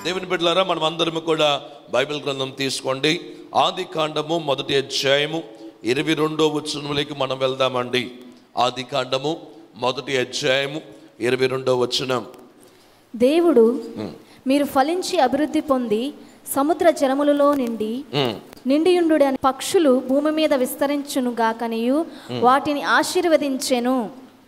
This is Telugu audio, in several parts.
దేవుని బిడ్డలారా మనం అందరం కూడా బైబిల్ గ్రంథం తీసుకోండి ఆది కాండము మొదటి అధ్యాయము ఇరవై రెండో వచనంలోకి మనం వెళ్దామండి ఆది కాండము మొదటి అధ్యాయము ఇరవై రెండో వచనం దేవుడు మీరు ఫలించి అభివృద్ధి పొంది సముద్ర జలములలో నిండి ఉమ్. నిండియుండు అని పక్షులు భూమి మీద విస్తరించును గాకనియు వాటిని ఆశీర్వదించెను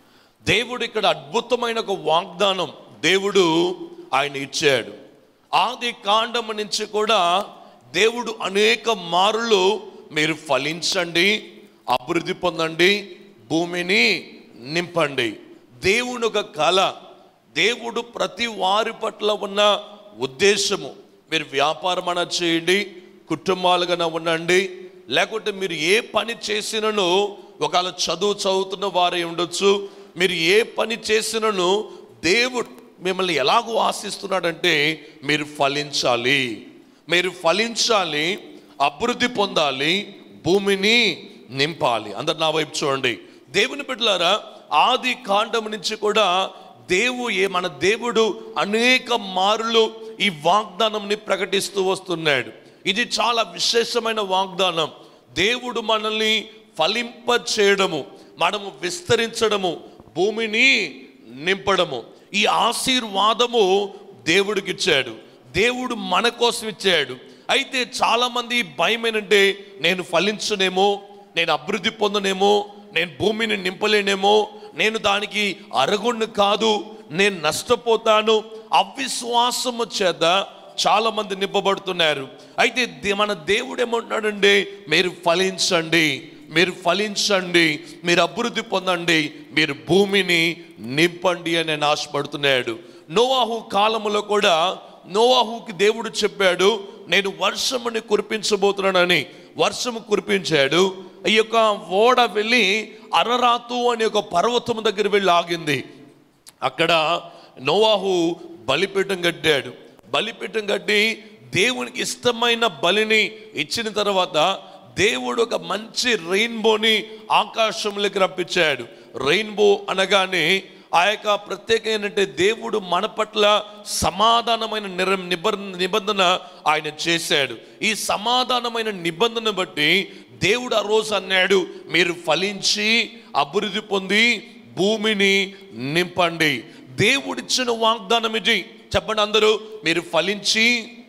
దేవుడు ఇక్కడ అద్భుతమైన ఒక వాగ్దానం దేవుడు ఆయన ఇచ్చాడు ఆది కాండము నుంచి కూడా దేవుడు అనేక మారులు మీరు ఫలించండి అభివృద్ధి పొందండి భూమిని నింపండి దేవుని ఒక కళ దేవుడు ప్రతి వారి పట్ల ఉన్న ఉద్దేశము మీరు వ్యాపారం అన చేయండి కుటుంబాలుగా ఉండండి లేకుంటే మీరు ఏ పని చేసినను ఒకవేళ చదువు చదువుతున్న వారే ఉండొచ్చు మీరు ఏ పని చేసినను దేవుడు మిమ్మల్ని ఎలాగో ఆశిస్తున్నాడంటే మీరు ఫలించాలి మీరు ఫలించాలి అభివృద్ధి పొందాలి భూమిని నింపాలి అందరు నా వైపు చూడండి దేవుని బిడ్డలారా ఆది కాండం నుంచి కూడా దేవు ఏ మన దేవుడు అనేక మారులు ఈ వాగ్దానంని ప్రకటిస్తూ వస్తున్నాడు ఇది చాలా విశేషమైన వాగ్దానం దేవుడు మనల్ని ఫలింప చేయడము మనము విస్తరించడము భూమిని నింపడము ఈ ఆశీర్వాదము దేవుడికి ఇచ్చాడు దేవుడు మన కోసం ఇచ్చాడు అయితే చాలా మంది భయం ఏంటంటే నేను ఫలించనేమో నేను అభివృద్ధి పొందనేమో నేను భూమిని నింపలేనేమో నేను దానికి అరగుండు కాదు నేను నష్టపోతాను అవిశ్వాసము చేత చాలా మంది నింపబడుతున్నారు అయితే దే- మన దేవుడు ఏమంటున్నాడండి మీరు ఫలించండి మీరు ఫలించండి మీరు అభివృద్ధి పొందండి మీరు భూమిని నింపండి అని ఆయన ఆశపడుతున్నాడు నోవాహు కాలములో కూడా నోవాహుకి దేవుడు చెప్పాడు నేను వర్షముని కురిపించబోతున్నానని వర్షము కురిపించాడు ఈ యొక్క ఓడ వెళ్ళి అరరాతు అనే ఒక పర్వతం దగ్గర వెళ్ళి ఆగింది అక్కడ నోవాహు బలిపీఠం కట్టాడు బలిపీఠం కట్టి దేవునికి ఇష్టమైన బలిని ఇచ్చిన తర్వాత దేవుడు ఒక మంచి రెయిన్బోని ఆకాశంలోకి రప్పించాడు రెయిన్బో అనగానే ఆ యొక్క ప్రత్యేక ఏంటంటే దేవుడు మన పట్ల సమాధానమైన నిర నిబంధన నిబంధన ఆయన చేశాడు ఈ సమాధానమైన నిబంధన బట్టి దేవుడు ఆ రోజు అన్నాడు మీరు ఫలించి అభివృద్ధి పొంది భూమిని నింపండి దేవుడిచ్చిన వాగ్దానం ఇది చెప్పండి అందరూ మీరు ఫలించి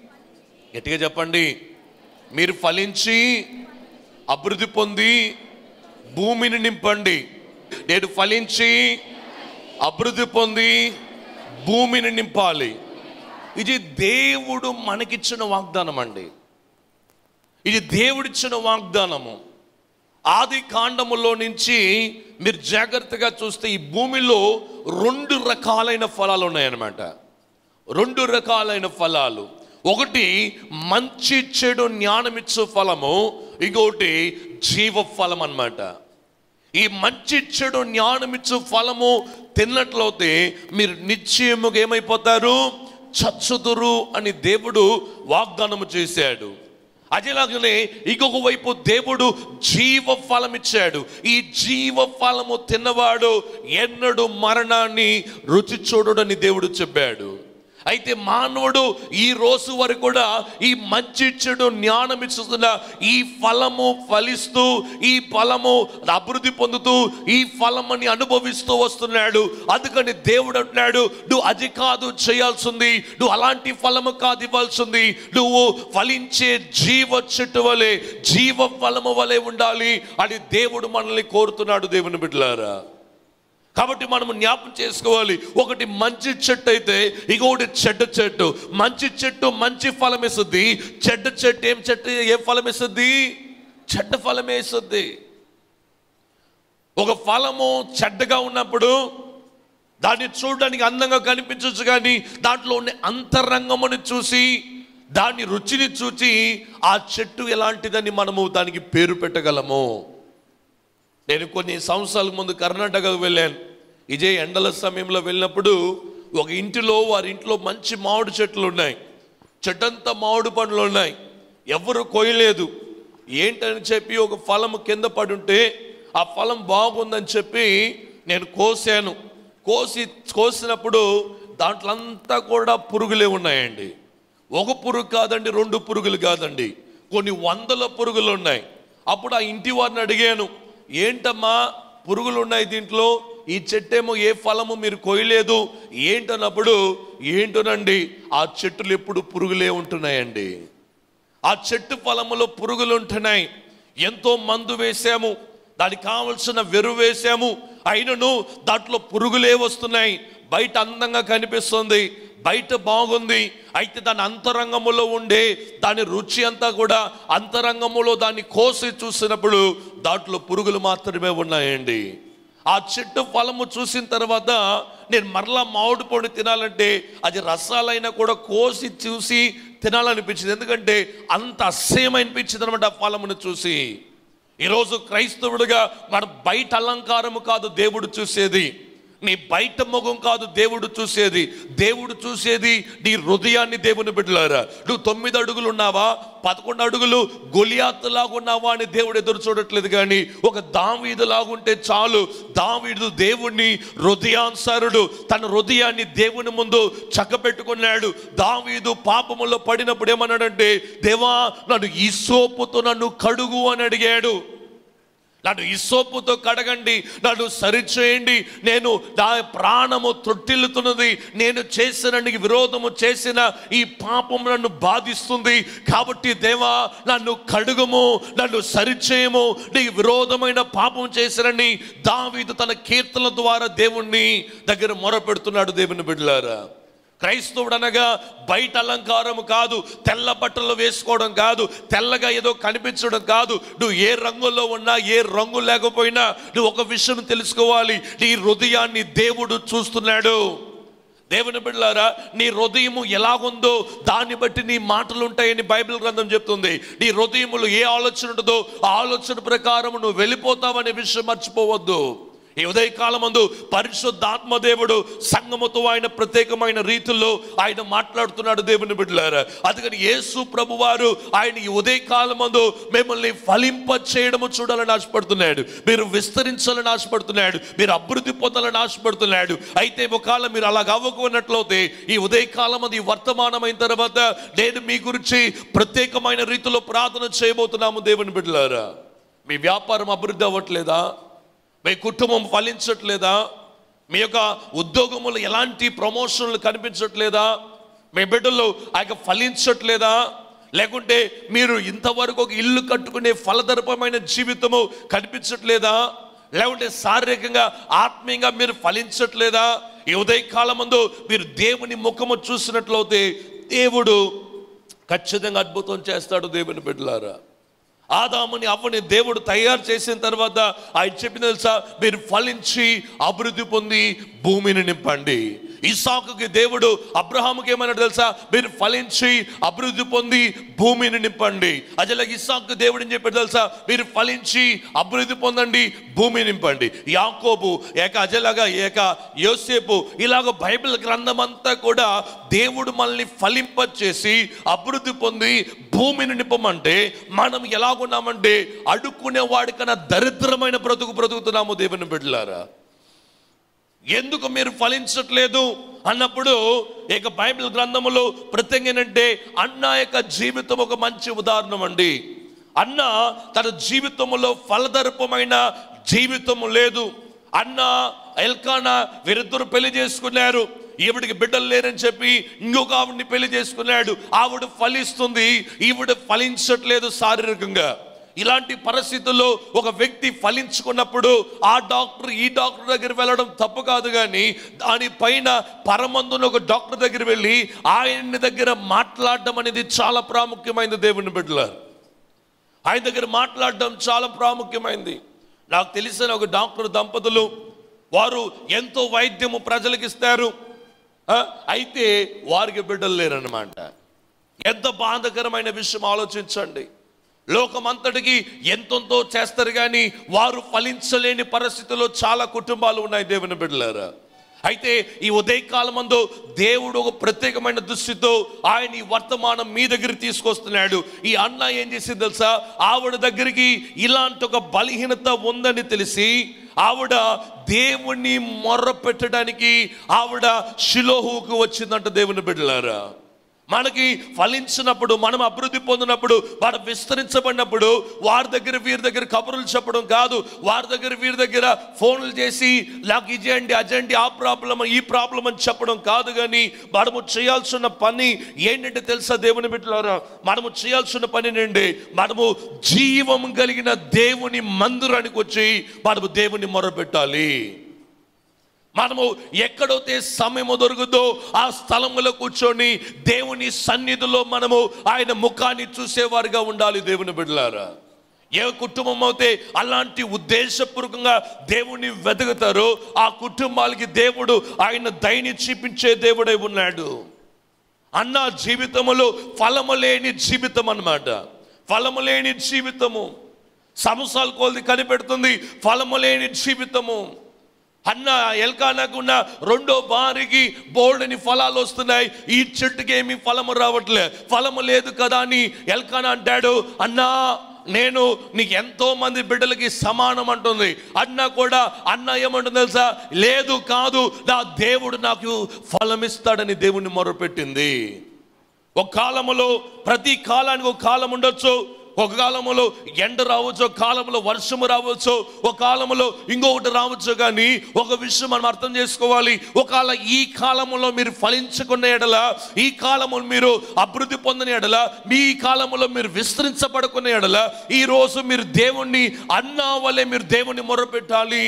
గట్టిగా చెప్పండి మీరు ఫలించి అభివృద్ధి పొంది భూమిని నింపండి నేను ఫలించి అభివృద్ధి పొంది భూమిని నింపాలి ఇది దేవుడు మనకిచ్చిన వాగ్దానం అండి ఇది దేవుడిచ్చిన వాగ్దానము ఆది కాండములో నుంచి మీరు జాగ్రత్తగా చూస్తే ఈ భూమిలో రెండు రకాలైన ఫలాలు ఉన్నాయన్నమాట రెండు రకాలైన ఫలాలు ఒకటి మంచి చెడు జ్ఞానమిచ్చు ఫలము ఇంకొకటి జీవ ఫలం అన్నమాట ఈ మంచి చెడు జ్ఞానమిచ్చు ఫలము తిన్నట్లయితే మీరు నిశ్చయముగా ఏమైపోతారు చచ్చుదురు అని దేవుడు వాగ్దానము చేశాడు అదేలాగానే ఇంకొక వైపు దేవుడు జీవ ఫలం ఇచ్చాడు ఈ జీవ ఫలము తిన్నవాడు ఎన్నడు మరణాన్ని రుచి చూడడని దేవుడు చెప్పాడు అయితే మానవుడు ఈ రోజు వరకు కూడా ఈ మంచి చెడు జ్ఞానం ఇస్తున్న ఈ ఫలము ఫలిస్తూ ఈ ఫలము అభివృద్ధి పొందుతూ ఈ ఫలముని అనుభవిస్తూ వస్తున్నాడు అందుకని దేవుడు అంటున్నాడు నువ్వు అది కాదు చేయాల్సింది నువ్వు అలాంటి ఫలము కాదు ఇవ్వాల్సింది నువ్వు ఫలించే జీవ చెట్టు వలె జీవ ఫలము వలె ఉండాలి అని దేవుడు మనల్ని కోరుతున్నాడు దేవుని బిడ్డలారా కాబట్టి మనము జ్ఞాపం చేసుకోవాలి ఒకటి మంచి చెట్టు అయితే ఇంకొకటి చెడ్డ చెట్టు మంచి చెట్టు మంచి ఫలం ఇస్తుంది చెడ్డ చెట్టు ఏం చెట్టు ఏ ఫలం ఇస్తుంది చెడ్డ ఫలమే ఇస్తుంది ఒక ఫలము చెడ్డగా ఉన్నప్పుడు దాన్ని చూడడానికి అందంగా కనిపించవచ్చు కానీ దాంట్లో ఉన్న అంతరంగముని చూసి దాని రుచిని చూసి ఆ చెట్టు ఎలాంటిదని మనము దానికి పేరు పెట్టగలము నేను కొన్ని సంవత్సరాల ముందు కర్ణాటకకు వెళ్ళాను ఇదే ఎండల సమయంలో వెళ్ళినప్పుడు ఒక ఇంటిలో వారి ఇంట్లో మంచి మామిడి చెట్లు ఉన్నాయి చెట్టంతా మామిడి పండ్లు ఉన్నాయి ఎవరు కొయ్యలేదు ఏంటని చెప్పి ఒక ఫలం కింద పడి ఉంటే ఆ ఫలం బాగుందని చెప్పి నేను కోసాను కోసి కోసినప్పుడు దాంట్లో అంతా కూడా పురుగులే ఉన్నాయండి ఒక పురుగు కాదండి రెండు పురుగులు కాదండి కొన్ని వందల పురుగులు ఉన్నాయి అప్పుడు ఆ ఇంటి వారిని అడిగాను ఏంటమ్మా పురుగులు ఉన్నాయి దీంట్లో ఈ చెట్టేమో ఏ ఫలము మీరు కొయ్యలేదు ఏంటన్నప్పుడు ఏంటోనండి ఆ చెట్టులు ఎప్పుడు పురుగులే ఉంటున్నాయండి ఆ చెట్టు ఫలములో పురుగులు ఉంటున్నాయి ఎంతో మందు వేసాము దానికి కావలసిన వెరువు వేసాము అయినను దాంట్లో పురుగులే వస్తున్నాయి బయట అందంగా కనిపిస్తుంది బయట బాగుంది అయితే దాని అంతరంగములో ఉండే దాని రుచి అంతా కూడా అంతరంగములో దాన్ని కోసి చూసినప్పుడు దాంట్లో పురుగులు మాత్రమే ఉన్నాయండి ఆ చెట్టు ఫలము చూసిన తర్వాత నేను మరలా మామిడి పండు తినాలంటే అది రసాలైనా కూడా కోసి చూసి తినాలనిపించింది ఎందుకంటే అంత అసహ్యం అనిపించింది అనమాట ఆ ఫలమును చూసి ఈరోజు క్రైస్తవుడిగా మన బయట అలంకారము కాదు దేవుడు చూసేది నీ బయట ముఖం కాదు దేవుడు చూసేది దేవుడు చూసేది నీ హృదయాన్ని దేవుని బిడ్డలారా నువ్వు తొమ్మిది అడుగులు ఉన్నావా పదకొండు అడుగులు గొలియాత్తులాగా ఉన్నావా అని దేవుడు ఎదురు చూడట్లేదు కానీ ఒక దావీదు లాగుంటే చాలు దావీదు దేవుణ్ణి హృదయానుసారుడు తన హృదయాన్ని దేవుని ముందు చక్కబెట్టుకున్నాడు దావీదు పాపములో పడినప్పుడు ఏమన్నాడంటే దేవా నన్ను ఈ సోపుతో నన్ను కడుగు అని అడిగాడు నన్ను ఇసోపుతో కడగండి నన్ను సరిచేయండి నేను నా ప్రాణము తొట్టిల్లుతున్నది నేను చేసిన నీకు విరోధము చేసిన ఈ పాపం నన్ను బాధిస్తుంది కాబట్టి దేవా నన్ను కడుగుము నన్ను సరిచేయము నీకు విరోధమైన పాపం చేసినని దావీదు తన కీర్తన ద్వారా దేవుణ్ణి దగ్గర మొరపెడుతున్నాడు దేవుని బిడ్డలారా క్రైస్తవుడు అనగా బయట అలంకారం కాదు తెల్ల బట్టలు వేసుకోవడం కాదు తెల్లగా ఏదో కనిపించడం కాదు నువ్వు ఏ రంగులో ఉన్నా ఏ రంగు లేకపోయినా నువ్వు ఒక విషయం తెలుసుకోవాలి నీ హృదయాన్ని దేవుడు చూస్తున్నాడు దేవుని బిడ్డలారా నీ హృదయము ఎలాగుందో దాన్ని బట్టి నీ మాటలు ఉంటాయని బైబిల్ గ్రంథం చెప్తుంది నీ హృదయములో ఏ ఆలోచన ఉంటుందో ఆ ఆలోచన ప్రకారం నువ్వు వెళ్ళిపోతావనే విషయం మర్చిపోవద్దు ఈ ఉదయకాలమందు పరిశుద్ధాత్మ దేవుడు సంగముతో ఆయన ప్రత్యేకమైన రీతిలో ఆయన మాట్లాడుతున్నాడు దేవుని బిడ్డలారా అందుకని యేసు ప్రభు వారు ఆయన ఈ ఉదయకాలమందు మిమ్మల్ని ఫలింప చేయడము చూడాలని ఆశపడుతున్నాడు మీరు విస్తరించాలని ఆశపడుతున్నాడు మీరు అభివృద్ధి పొందాలని ఆశపడుతున్నాడు అయితే ఒకవేళ మీరు అలాగ అవ్వకున్నట్లయితే ఈ ఉదయకాలం ఈ వర్తమానమైన తర్వాత నేను మీ గురించి ప్రత్యేకమైన రీతిలో ప్రార్థన చేయబోతున్నాము దేవుని బిడ్డలారా మీ వ్యాపారం అభివృద్ధి అవ్వట్లేదా మీ కుటుంబం ఫలించట్లేదా మీ యొక్క ఉద్యోగములు ఎలాంటి ప్రమోషన్లు కనిపించట్లేదా మీ బిడ్డలు ఆ యొక్క ఫలించట్లేదా లేకుంటే మీరు ఇంతవరకు ఒక ఇల్లు కట్టుకునే ఫలదర్పమైన జీవితము కనిపించట్లేదా లేకుంటే శారీరకంగా ఆత్మీయంగా మీరు ఫలించట్లేదా ఈ ఉదయకాలం ముందు మీరు దేవుని ముఖము చూసినట్లయితే దేవుడు ఖచ్చితంగా అద్భుతం చేస్తాడు దేవుని బిడ్డలారా ఆదాముని అవ్వని దేవుడు తయారు చేసిన తర్వాత ఆయన చెప్పిన తెలుసా మీరు ఫలించి అభివృద్ధి పొంది భూమిని నింపండి ఇసాకుకి దేవుడు అబ్రహాముకి ఏమన్నాడు తెలుసా మీరు ఫలించి అభివృద్ధి పొంది భూమిని నింపండి అజల ఇసాకు దేవుడు ఏం చెప్పాడు తెలుసా మీరు ఫలించి అభివృద్ధి పొందండి భూమిని నింపండి యాకోబు ఏక అజలగా ఏక యోసేపు ఇలాగ బైబిల్ గ్రంథం అంతా కూడా దేవుడు మనల్ని ఫలింపచేసి అభివృద్ధి పొంది భూమిని నింపమంటే మనం ఎలాగున్నామంటే అడుక్కునే వాడికన్నా దరిద్రమైన బ్రతుకు బ్రతుకుతున్నాము దేవుని బిడ్డలారా ఎందుకు మీరు ఫలించట్లేదు అన్నప్పుడు ఇక బైబిల్ గ్రంథములో ప్రత్యేకంగా ఏంటంటే అన్న యొక్క జీవితం ఒక మంచి ఉదాహరణ అండి అన్న తన జీవితంలో ఫలదర్పమైన జీవితము లేదు అన్న ఎల్కానా వీరిద్దరు పెళ్లి చేసుకున్నారు ఈవిడికి బిడ్డలు లేరని చెప్పి ఇంకొక ఆవిడ్ని పెళ్లి చేసుకున్నాడు ఆవిడ ఫలిస్తుంది ఈవిడ ఫలించట్లేదు శారీరకంగా ఇలాంటి పరిస్థితుల్లో ఒక వ్యక్తి ఫలించుకున్నప్పుడు ఆ డాక్టర్ ఈ డాక్టర్ దగ్గర వెళ్ళడం తప్పు కాదు కానీ దానిపైన పరమందున ఒక డాక్టర్ దగ్గర వెళ్ళి ఆయన్ని దగ్గర మాట్లాడడం అనేది చాలా ప్రాముఖ్యమైనది దేవుని బిడ్డలారు ఆయన దగ్గర మాట్లాడడం చాలా ప్రాముఖ్యమైనది నాకు తెలిసిన ఒక డాక్టర్ దంపతులు వారు ఎంతో వైద్యము ప్రజలకు ఇస్తారు ఆ, అయితే వారికి బిడ్డలు లేరన్నమాట ఎంత బాధకరమైన విషయం ఆలోచించండి లోకమంతటికి ఎంతెంతో చేస్తారు కానీ వారు ఫలించలేని పరిస్థితుల్లో చాలా కుటుంబాలు ఉన్నాయి దేవుని బిడ్డలారా అయితే ఈ ఉదయకాలం మందు దేవుడు ఒక ప్రత్యేకమైన దృష్టితో ఆయన ఈ వర్తమానం మీ దగ్గర తీసుకొస్తున్నాడు ఈ అన్న ఏం చేసింది తెలుసా ఆవిడ దగ్గరికి ఇలాంటి ఒక బలహీనత ఉందని తెలిసి ఆవిడ దేవుణ్ణి మొర్ర పెట్టడానికి ఆవిడ షిలోహుకు వచ్చిందంట దేవుని బిడ్డలారా మనకి ఫలించినప్పుడు మనం అభివృద్ధి పొందినప్పుడు మనం విస్తరించబడినప్పుడు వారి దగ్గర వీరి దగ్గర కబుర్లు చెప్పడం కాదు వారి దగ్గర వీరి దగ్గర ఫోన్లు చేసి నాకు ఇదేంటి అజెండి ఆ ప్రాబ్లం ఈ ప్రాబ్లం అని చెప్పడం కాదు కానీ మనము చేయాల్సిన పని ఏంటంటే తెలుసా దేవుని బిడ్డలారా మనము చేయాల్సిన పని నుండి మనము జీవం కలిగిన దేవుని మందిరానికి వచ్చి మనము దేవుని మొరపెట్టాలి మనము ఎక్కడైతే సమయము దొరుకుతుందో ఆ స్థలములో కూర్చొని దేవుని సన్నిధిలో మనము ఆయన ముఖాన్ని చూసేవారుగా ఉండాలి దేవుని బిడ్డలారా ఏ కుటుంబం అయితే అలాంటి ఉద్దేశపూర్వకంగా దేవుని వెతుకుతారో ఆ కుటుంబాలకి దేవుడు ఆయన దయని చూపించే దేవుడై ఉన్నాడు అన్న జీవితములో ఫలము లేని జీవితం అన్నమాట ఫలము లేని జీవితము సంవత్సరాల కొలది కనిపెడుతుంది ఫలము లేని జీవితము అన్న ఎల్కానకున్న రెండో భార్యకి బోల్డని ఫలాలు వస్తున్నాయి ఈ చెట్టుకి ఏమి ఫలము రావట్లే ఫలము లేదు కదా అని ఎల్కానా అంటాడు అన్నా నేను నీకు ఎంతో మంది బిడ్డలకి సమానం అంటుంది అన్న కూడా అన్న ఏమంటుంది తెలుసా లేదు కాదు నా దేవుడు నాకు ఫలం ఇస్తాడని దేవుణ్ణి మొరపెట్టింది ఒక కాలములో ప్రతి కాలానికి ఒక కాలం ఉండొచ్చు ఒక కాలములో ఎండ రావచ్చు ఒక కాలంలో వర్షము రావచ్చు ఒక కాలంలో ఇంకొకటి రావచ్చు కానీ ఒక విషయం మనం అర్థం చేసుకోవాలి ఒకవేళ ఈ కాలములో మీరు ఫలించుకున్న ఎడల ఈ కాలములో మీరు అభివృద్ధి పొందిన ఎడల మీ కాలములో మీరు విస్తరించబడుకున్న ఎడల ఈ రోజు మీరు దేవుణ్ణి అన్నా వల్లే మీరు దేవుణ్ణి మొరపెట్టాలి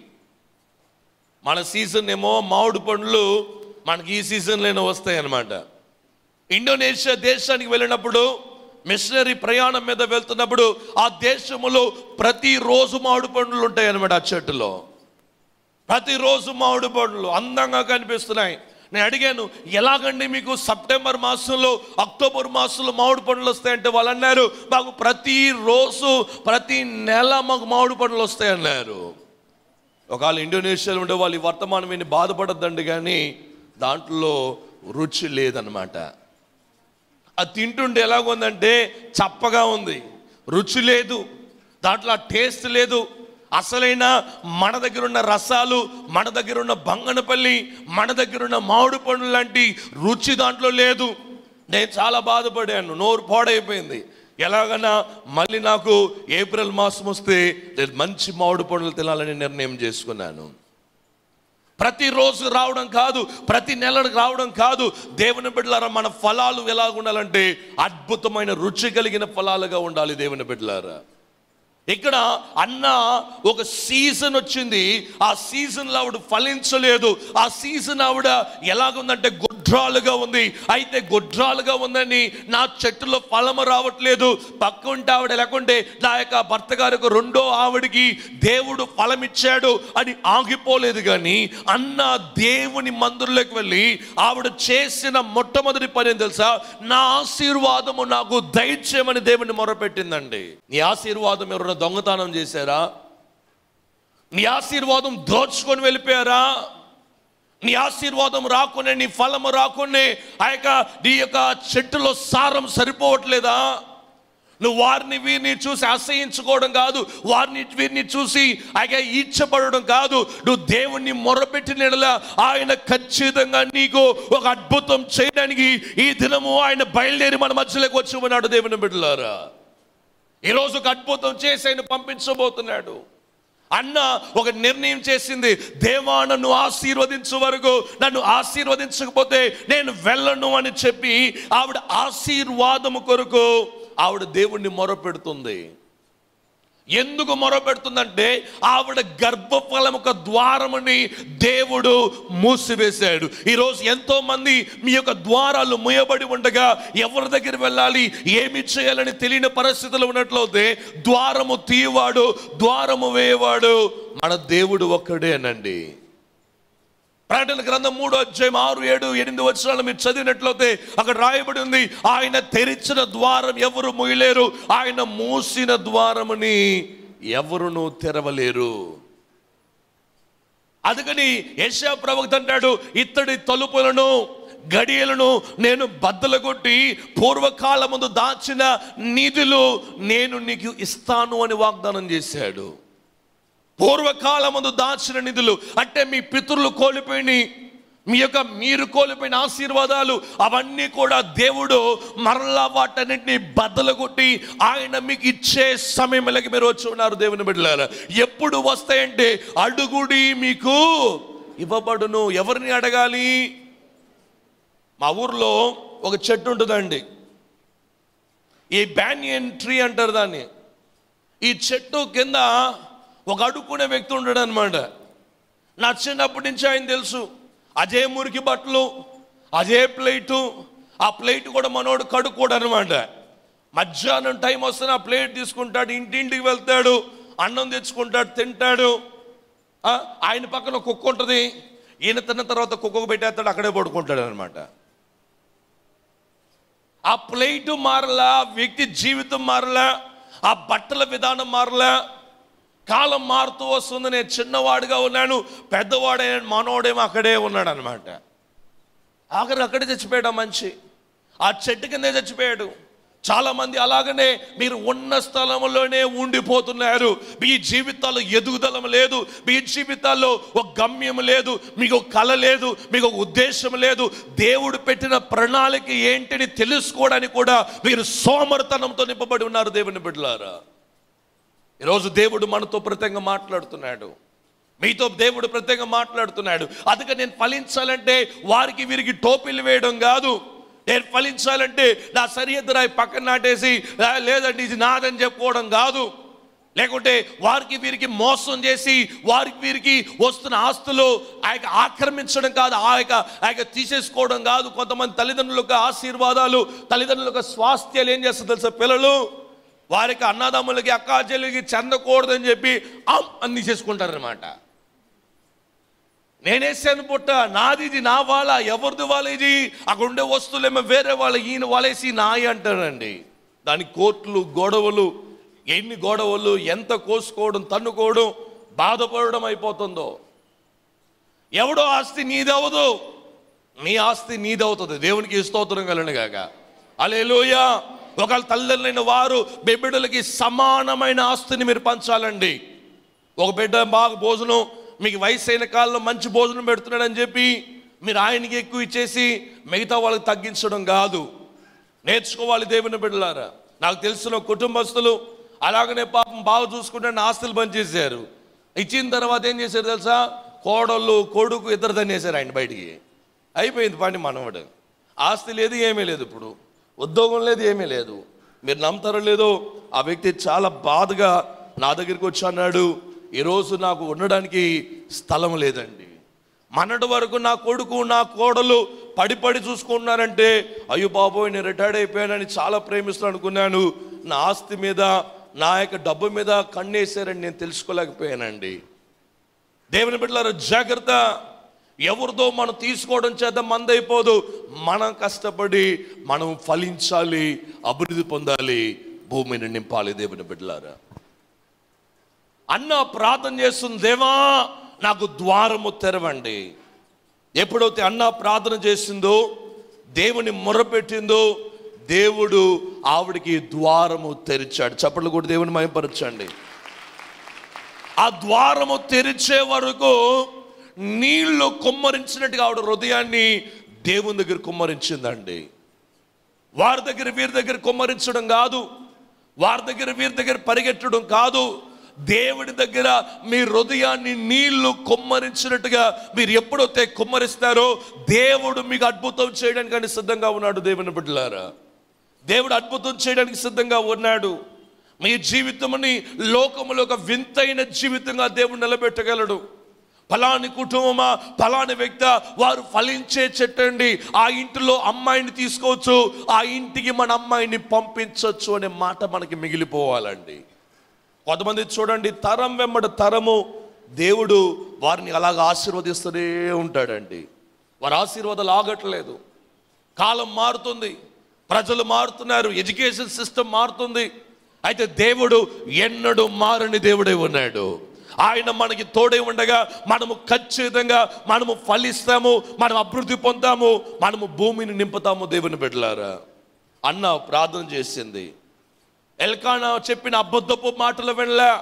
మన సీజన్ ఏమో మామిడి పండ్లు మనకి ఈ సీజన్లోనే వస్తాయి అన్నమాట ఇండోనేషియా దేశానికి వెళ్ళినప్పుడు మిషనరీ ప్రయాణం మీద వెళ్తున్నప్పుడు ఆ దేశములో ప్రతిరోజు మామిడి పండ్లు ఉంటాయి అన్నమాట ఆ చెట్టులో ప్రతిరోజు మామిడి పండ్లు అందంగా కనిపిస్తున్నాయి నేను అడిగాను ఎలాగండి మీకు సెప్టెంబర్ మాసంలో అక్టోబర్ మాసంలో మామిడి పండ్లు వస్తాయంటే వాళ్ళు అన్నారు మాకు ప్రతిరోజు ప్రతి నెల మాకు మామిడి పండ్లు వస్తాయన్నారు ఒకవేళ ఇండోనేషియాలో ఉండే వాళ్ళు ఈ వర్తమానం విని బాధపడద్దండి కానీ దాంట్లో రుచి లేదనమాట అది తింటుంటే ఎలాగుందంటే చప్పగా ఉంది రుచి లేదు దాంట్లో ఆ టేస్ట్ లేదు అసలైన మన దగ్గర ఉన్న రసాలు మన దగ్గర ఉన్న బంగనపల్లి మన దగ్గర ఉన్న మామిడి పండ్లు లాంటి రుచి దాంట్లో లేదు నేను చాలా బాధపడాను నోరు పాడైపోయింది ఎలాగన్నా మళ్ళీ నాకు ఏప్రిల్ మాసం వస్తే నేను మంచి మామిడి పండ్లు తినాలని నిర్ణయం చేసుకున్నాను ప్రతిరోజు రావడం కాదు ప్రతి నెల రావడం కాదు దేవుని బిడ్డలారా మన ఫలాలు ఎలా ఉండాలంటే అద్భుతమైన రుచి కలిగిన ఫలాలుగా ఉండాలి దేవుని బిడ్డలారా ఇక్కడ అన్న ఒక సీజన్ వచ్చింది ఆ సీజన్లో ఆవిడ ఫలించలేదు ఆ సీజన్ ఆవిడ ఎలాగుందంటే గొడ్రాలుగా ఉంది అయితే గొడ్రాలుగా ఉందని నా చెట్టులో ఫలము రావట్లేదు పక్క ఉంటే ఆవిడ లేకుంటే నా యొక్క భర్త గారికి రెండో ఆవిడికి దేవుడు ఫలం ఇచ్చాడు అని ఆగిపోలేదు కానీ అన్న దేవుని మందిరంలోకి వెళ్ళి ఆవిడ చేసిన మొట్టమొదటి పని ఏం తెలుసా నా ఆశీర్వాదము నాకు దయచేయమని దేవుని మొరపెట్టిందండి నీ ఆశీర్వాదం ఎవరైనా దొంగతనం చేశారా నీ ఆశీర్వాదం దోచుకొని వెళ్ళిపోయారా నీ ఆశీర్వాదం రాకునే నీ ఫలము రాకునే ఆ యొక్క నీ యొక్క చెట్టులో సారం సరిపోవట్లేదా నువ్వు వారిని వీరిని చూసి అసహించుకోవడం కాదు వారిని వీరిని చూసి ఆయన ఈడ్చబడడం కాదు నువ్వు దేవుణ్ణి మొరపెట్టిన యెడల ఆయన ఖచ్చితంగా నీకు ఒక అద్భుతం చేయడానికి ఈ దినము ఆయన బయలుదేరి మన మధ్యలోకి వచ్చి ఉన్నాడు దేవుని బిడ్డలారా ఈరోజు ఒక అద్భుతం చేసి ఆయన పంపించబోతున్నాడు అన్న ఒక నిర్ణయం చేసింది దేవా నన్ను ఆశీర్వదించు వరకు నన్ను ఆశీర్వదించకపోతే నేను వెళ్ళను అని చెప్పి ఆవిడ ఆశీర్వాదము కొరకు ఆవిడ దేవుణ్ణి మొరపెడుతుంది ఎందుకు మొరపెడుతుందంటే ఆవిడ గర్భఫలం ఒక ద్వారముని దేవుడు మూసివేశాడు ఈరోజు ఎంతో మంది మీ యొక్క ద్వారాలు మూయబడి ఉండగా ఎవరి దగ్గర వెళ్ళాలి ఏమి చేయాలని తెలియని పరిస్థితులు ఉన్నట్లయితే ద్వారము తీయవాడు ద్వారము వేయవాడు మన దేవుడు ఒక్కడేనండి ప్రకటన గ్రంథం మూడో అధ్యాయం ఆరు ఏడు ఎనిమిది వచ్చినాలు మీరు చదివినట్లయితే అక్కడ రాయబడి ఉంది ఆయన తెరిచిన ద్వారం ఎవరు మూయలేరు ఆయన మూసిన ద్వారముని ఎవరును తెరవలేరు అందుకని యశా ప్రవక్త అంటాడు ఇత్తడి తలుపులను గడియలను నేను బద్దలు కొట్టి పూర్వకాల ముందు దాచిన నిధులు నేను నీకు ఇస్తాను అని వాగ్దానం చేశాడు పూర్వకాలమందు దాచిన నిధులు అంటే మీ పితరులు కోల్పోయి మీ యొక్క మీరు కోల్పోయిన ఆశీర్వాదాలు అవన్నీ కూడా దేవుడు మరలా వాటన్నిటిని బద్దలు కొట్టి ఆయన మీకు ఇచ్చే సమయంలోకి మీరు వచ్చి ఉన్నారు దేవుని బిడ్డలారా ఎప్పుడు వస్తాయంటే అడుగుడి మీకు ఇవ్వబడును ఎవరిని అడగాలి మా ఊర్లో ఒక చెట్టు ఉంటుందండి ఈ బ్యానియన్ ట్రీ అంటారు దాన్ని ఈ చెట్టు కింద ఒక అడుక్కునే వ్యక్తి ఉంటాడు అనమాట నా చిన్నప్పటి నుంచి ఆయన తెలుసు అదే మురికి బట్టలు అదే ప్లేటు ఆ ప్లేట్ కూడా మనోడు కడుక్కోడు అనమాట మధ్యాహ్నం టైం వస్తే ఆ ప్లేట్ తీసుకుంటాడు ఇంటింటికి వెళ్తాడు అన్నం తెచ్చుకుంటాడు తింటాడు ఆ, ఆయన పక్కన కుక్క ఉంటుంది ఈయన తిన్న తర్వాత కుక్కకు పెట్టేస్తాడు అక్కడే పడుకుంటాడు అనమాట ఆ ప్లేట్ మారలా వ్యక్తి జీవితం మారలా ఆ బట్టల విధానం మారలా కాలం మారుతూ వస్తుంది నేను చిన్నవాడిగా ఉన్నాను పెద్దవాడైన మనోడేమో అక్కడే ఉన్నాడు అనమాట ఆఖరికి అక్కడే చచ్చిపోయాడు ఆ మనిషి ఆ చెట్టు కిందే చచ్చిపోయాడు చాలా మంది అలాగనే మీరు ఉన్న స్థలంలోనే ఉండిపోతున్నారు మీ జీవితాల్లో ఎదుగుదల లేదు మీ జీవితాల్లో ఒక గమ్యం లేదు మీకు ఒక కళ లేదు మీకు ఒక ఉద్దేశం లేదు దేవుడు పెట్టిన ప్రణాళిక ఏంటిని తెలుసుకోవడానికి కూడా మీరు సోమర్తనంతో నింపబడి ఉన్నారు దేవుని బిడ్డలారా ఈరోజు దేవుడు మనతో ప్రత్యేకంగా మాట్లాడుతున్నాడు మీతో దేవుడు ప్రత్యేకంగా మాట్లాడుతున్నాడు అందుకే నేను ఫలించాలంటే వారికి వీరికి టోపీలు వేయడం కాదు నేను ఫలించాలంటే నా సరిహద్దు రాయి పక్కన నాటేసి "ఆ, లేదండి ఇది నాదని చెప్పుకోవడం కాదు లేకుంటే వారికి వీరికి మోసం చేసి వారికి వీరికి వస్తున్న ఆస్తులు ఆ యొక్క ఆక్రమించడం కాదు ఆ యొక్క ఆ యొక్క తీసేసుకోవడం కాదు కొంతమంది తల్లిదండ్రుల యొక్క ఆశీర్వాదాలు తల్లిదండ్రుల యొక్క స్వాస్థ్యాలు ఏం చేస్తారు తెలుసా పిల్లలు వారికి అన్నదమ్ములకి అక్కా చెల్లికి చెందకూడదని చెప్పి అమ్ అని తీసేసుకుంటారనమాట నేనేసాను పుట్ట నాది ఇది నా వాళ్ళ ఎవరిది వాళ్ళ ఇది అక్కడ ఉండే వస్తువులేమో వేరే వాళ్ళ ఈయన వాళ్ళేసి నాయి అంటారండి దాని కోర్టులు గొడవలు ఎన్ని గొడవలు ఎంత కోసుకోవడం తన్నుకోవడం బాధపడడం అయిపోతుందో ఎవడో ఆస్తి నీదవదు నీ ఆస్తి నీదవుతుంది దేవునికి స్తోత్రం కలను గాక అలేలోయ ఒకళ్ళ తల్లిదండ్రులైన వారు మీ బిడ్డలకి సమానమైన ఆస్తిని మీరు పంచాలండి ఒక బిడ్డ బాగా భోజనం మీకు వయసు అయిన కాలంలో మంచి భోజనం పెడుతున్నాడని చెప్పి మీరు ఆయనకి ఎక్కువ ఇచ్చేసి మిగతా వాళ్ళకి తగ్గించడం కాదు నేర్చుకోవాలి దేవుని బిడ్డలారా నాకు తెలిసిన కుటుంబస్తులు అలాగనే పాపం బాగా చూసుకుంటే ఆస్తులు పనిచేశారు ఇచ్చిన తర్వాత ఏం చేశారు తెలుసా కోడళ్ళు కొడుకు ఇద్దరు తన్నేశారు ఆయన బయటికి అయిపోయింది పని మనవడు ఆస్తి లేదు ఏమీ లేదు ఇప్పుడు ఉద్యోగం లేదు ఏమీ లేదు మీరు నమ్ముతారో లేదో ఆ వ్యక్తి చాలా బాధగా నా దగ్గరికి వచ్చి అన్నాడు ఈరోజు నాకు ఉండడానికి స్థలం లేదండి మనటి వరకు నా కొడుకు నా కోడలు పడి పడి చూసుకుంటున్నారంటే అయ్యో బాబోయ్ నేను రిటైర్డ్ అయిపోయానని చాలా ప్రేమిస్తాను అనుకున్నాను నా ఆస్తి మీద నా యొక్క డబ్బు మీద కన్నేసారని నేను తెలుసుకోలేకపోయానండి దేవుని బిడ్డలారా జాగ్రత్త ఎవరిదో మనం తీసుకోవడం చేత మందైపోదు మనం కష్టపడి మనం ఫలించాలి అభివృద్ధి పొందాలి భూమిని నింపాలి దేవుని బిడ్డలారా అన్న ప్రార్థన చేస్తుంది దేవా నాకు ద్వారము తెరవండి ఎప్పుడైతే అన్న ప్రార్థన చేసిందో దేవుని మొరపెట్టిందో దేవుడు ఆవిడికి ద్వారము తెరిచాడు చప్పట్లు కూడా దేవుని మయపరచండి ఆ ద్వారము తెరిచే వరకు నీళ్లు కుమ్మరించినట్టుగా ఆవిడ హృదయాన్ని దేవుని దగ్గర కుమ్మరించిందండి వారి దగ్గర వీరి దగ్గర కుమ్మరించడం కాదు వారి దగ్గర వీరి దగ్గర పరిగెట్టడం కాదు దేవుడి దగ్గర మీ హృదయాన్ని నీళ్లు కుమ్మరించినట్టుగా మీరు ఎప్పుడైతే కుమ్మరిస్తారో దేవుడు మీకు అద్భుతం చేయడానికి అని సిద్ధంగా ఉన్నాడు దేవుని బిడ్డలారా దేవుడు అద్భుతం చేయడానికి సిద్ధంగా ఉన్నాడు మీ జీవితముని లోకములో ఒక వింతైన జీవితంగా దేవుడు నిలబెట్టగలడు ఫలాని కుటుంబమా ఫలాని వ్యక్తి వారు ఫలించే చెట్టండి ఆ ఇంటిలో అమ్మాయిని తీసుకోవచ్చు ఆ ఇంటికి మన అమ్మాయిని పంపించవచ్చు అనే మాట మనకి మిగిలిపోవాలండి కొంతమంది చూడండి తరం వెంబడి తరము దేవుడు వారిని అలాగ ఆశీర్వదిస్తూనే ఉంటాడండి వారి ఆశీర్వాదాలు ఆగట్లేదు కాలం మారుతుంది ప్రజలు మారుతున్నారు ఎడ్యుకేషన్ సిస్టమ్ మారుతుంది అయితే దేవుడు ఎన్నడూ మారని దేవుడే ఉన్నాడు ఆయన మనకి తోడే ఉండగా మనము ఖచ్చితంగా మనము ఫలిస్తాము మనం అభివృద్ధి పొందాము మనము భూమిని నింపుతాము దేవుని బిడ్డలారా అన్న ప్రార్థన చేసింది ఎల్కానా చెప్పిన అబద్ధపు మాటలు వినలే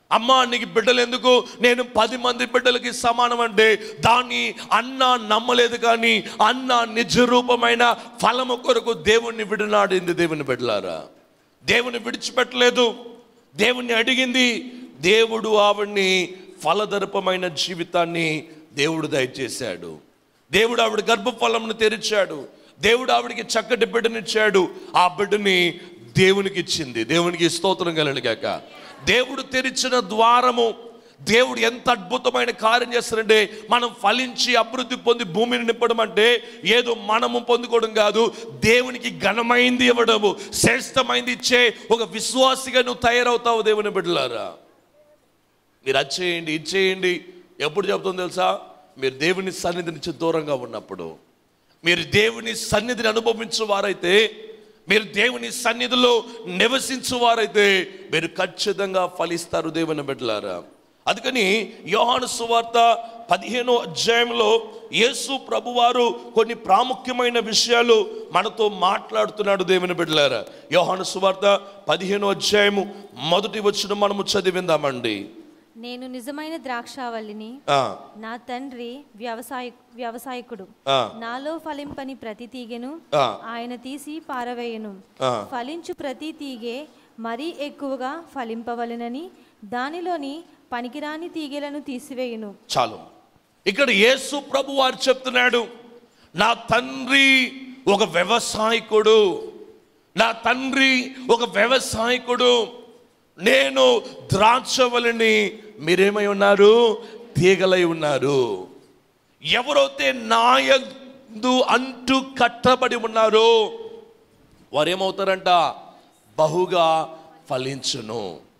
అమ్మా నీకు బిడ్డలు ఎందుకు నేను పది మంది బిడ్డలకి సమానం అంటే దాన్ని అన్న నమ్మలేదు కానీ అన్న నిజ రూపమైన ఫలము కొరకు దేవుణ్ణి విడనాడింది దేవుని బిడ్డలారా దేవుని విడిచిపెట్టలేదు దేవుణ్ణి అడిగింది దేవుడు ఆవిడ్ని ఫలదర్పమైన జీవితాన్ని దేవుడు దయచేశాడు దేవుడు ఆవిడ గర్భఫలమును తెరిచాడు దేవుడు ఆవిడికి చక్కటి బిడ్డనిచ్చాడు ఆ బిడ్డని దేవునికి ఇచ్చింది దేవునికి స్తోత్రం కలగాక దేవుడు తెరిచిన ద్వారము దేవుడు ఎంత అద్భుతమైన కార్యం చేస్తారంటే మనం ఫలించి అభివృద్ధి పొంది భూమిని నింపడం అంటే ఏదో మనము పొందుకోవడం కాదు దేవునికి ఘనమైంది ఇవ్వడము శ్రేష్టమైంది ఇచ్చే ఒక విశ్వాసిగా నువ్వు తయారవుతావు దేవుని బిడ్డలారా మీరు అది చేయండి ఇది చేయండి ఎప్పుడు చెప్తుందో తెలుసా మీరు దేవుని సన్నిధి నుంచి దూరంగా ఉన్నప్పుడు మీరు దేవుని సన్నిధిని అనుభవించు వారైతే మీరు దేవుని సన్నిధిలో నివసించు వారైతే మీరు ఖచ్చితంగా ఫలిస్తారు దేవుని బిడ్డలారా అందుకని యోహాను సువార్త పదిహేనో అధ్యాయంలో యేసు ప్రభువారు కొన్ని ప్రాముఖ్యమైన విషయాలు మనతో మాట్లాడుతున్నాడు దేవుని బిడ్డలారా యోహాను సువార్త పదిహేనో అధ్యాయము మొదటి వచ్చిన మనము చదివిందామండి నేను నిజమైన ద్రాక్షావల్లిని ఆ, నా తండ్రి వ్యవసాయ వ్యవసాయకుడు ఆ. నాలో ఫలింపని ప్రతి తీగెను ఆ. ఆయన తీసి పారవేయను ఆ. ఫలించు ప్రతి తీగె మరీ ఎక్కువగా ఫలింపవలెనని దానిలోని పనికిరాని తీగెలను తీసివేయును చాలు ఇక్కడ యేసు ప్రభు వారు చెప్తున్నాడు నా తండ్రి ఒక వ్యవసాయకుడు నా తండ్రి ఒక వ్యవసాయకుడు నేను ద్రాక్షవలని మీరేమై ఉన్నారు తీగలై ఉన్నారు ఎవరైతే నాయందు అంటూ కట్టబడి ఉన్నారో వారేమవుతారంట బహుగా ఫలించును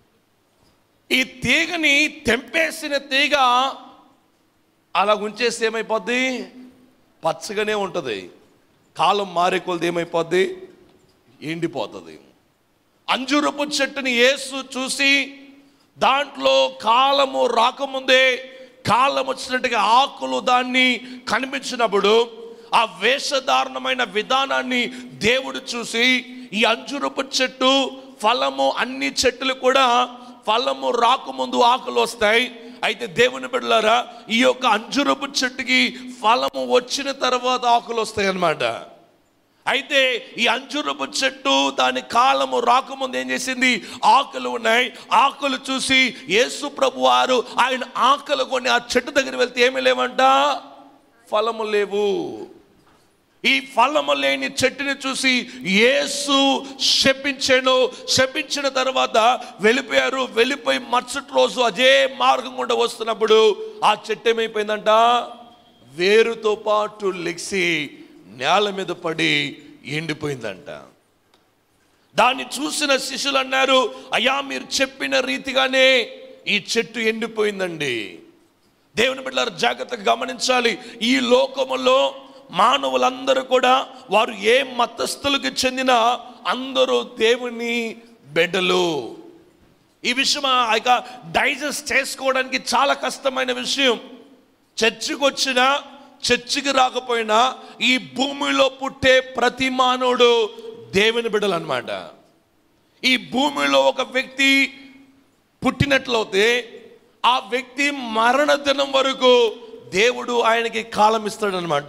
ఈ తీగని తెంపేసిన తీగ అలా ఉంచేస్తే ఏమైపోద్ది పచ్చగానే ఉంటుంది కాలం మారే కొలది ఏమైపోద్ది ఎండిపోతుంది అంజురపు చెట్టుని యేసు చూసి దాంట్లో కాలము రాకముందే కాలం వచ్చినట్టుగా ఆకులు దాన్ని కనిపించినప్పుడు ఆ వేషధారణమైన విధానాన్ని దేవుడు చూసి ఈ అంజురపు చెట్టు ఫలము అన్ని చెట్టులు కూడా ఫలము రాకముందు ఆకులు వస్తాయి అయితే దేవుని బిడ్డలారా ఈ యొక్క అంజురపు చెట్టుకి ఫలము వచ్చిన తర్వాత ఆకులు వస్తాయి అన్నమాట అయితే ఈ అంజురపు చెట్టు దాని కాలము రాకముందు ఏం చేసింది ఆకులు ఉన్నాయి ఆకులు చూసి యేసు ప్రభు వారు ఆయన ఆకులు కొన్ని ఆ చెట్టు దగ్గర వెళ్తే ఏమీ లేవంట ఫలము లేవు ఈ ఫలము లేని చెట్టుని చూసి యేసు శపించాను శపించిన తర్వాత వెళ్ళిపోయారు వెళ్ళిపోయి మరుసటి రోజు అదే మార్గం గుండా వస్తున్నప్పుడు ఆ చెట్టు ఏమైపోయిందంట వేరుతో పాటు లెగ్సి నేల మీద పడి ఎండిపోయిందంట దాన్ని చూసిన శిష్యులు అన్నారు అయ్యా మీరు చెప్పిన రీతిగానే ఈ చెట్టు ఎండిపోయిందండి దేవుని బిడ్డలారు జాగ్రత్తగా గమనించాలి ఈ లోకములో మానవులందరూ కూడా వారు ఏ మతస్థులకు చెందిన అందరూ దేవుని బిడ్డలు ఈ విషయం ఇక డైజెస్ట్ చేసుకోవడానికి చాలా కష్టమైన విషయం చర్చికి వచ్చినా చర్చికి రాకపోయినా ఈ భూమిలో పుట్టే ప్రతి మానవుడు దేవుని బిడ్డలు అనమాట ఈ భూమిలో ఒక వ్యక్తి పుట్టినట్లయితే ఆ వ్యక్తి మరణ దినం వరకు దేవుడు ఆయనకి కాలం ఇస్తాడనమాట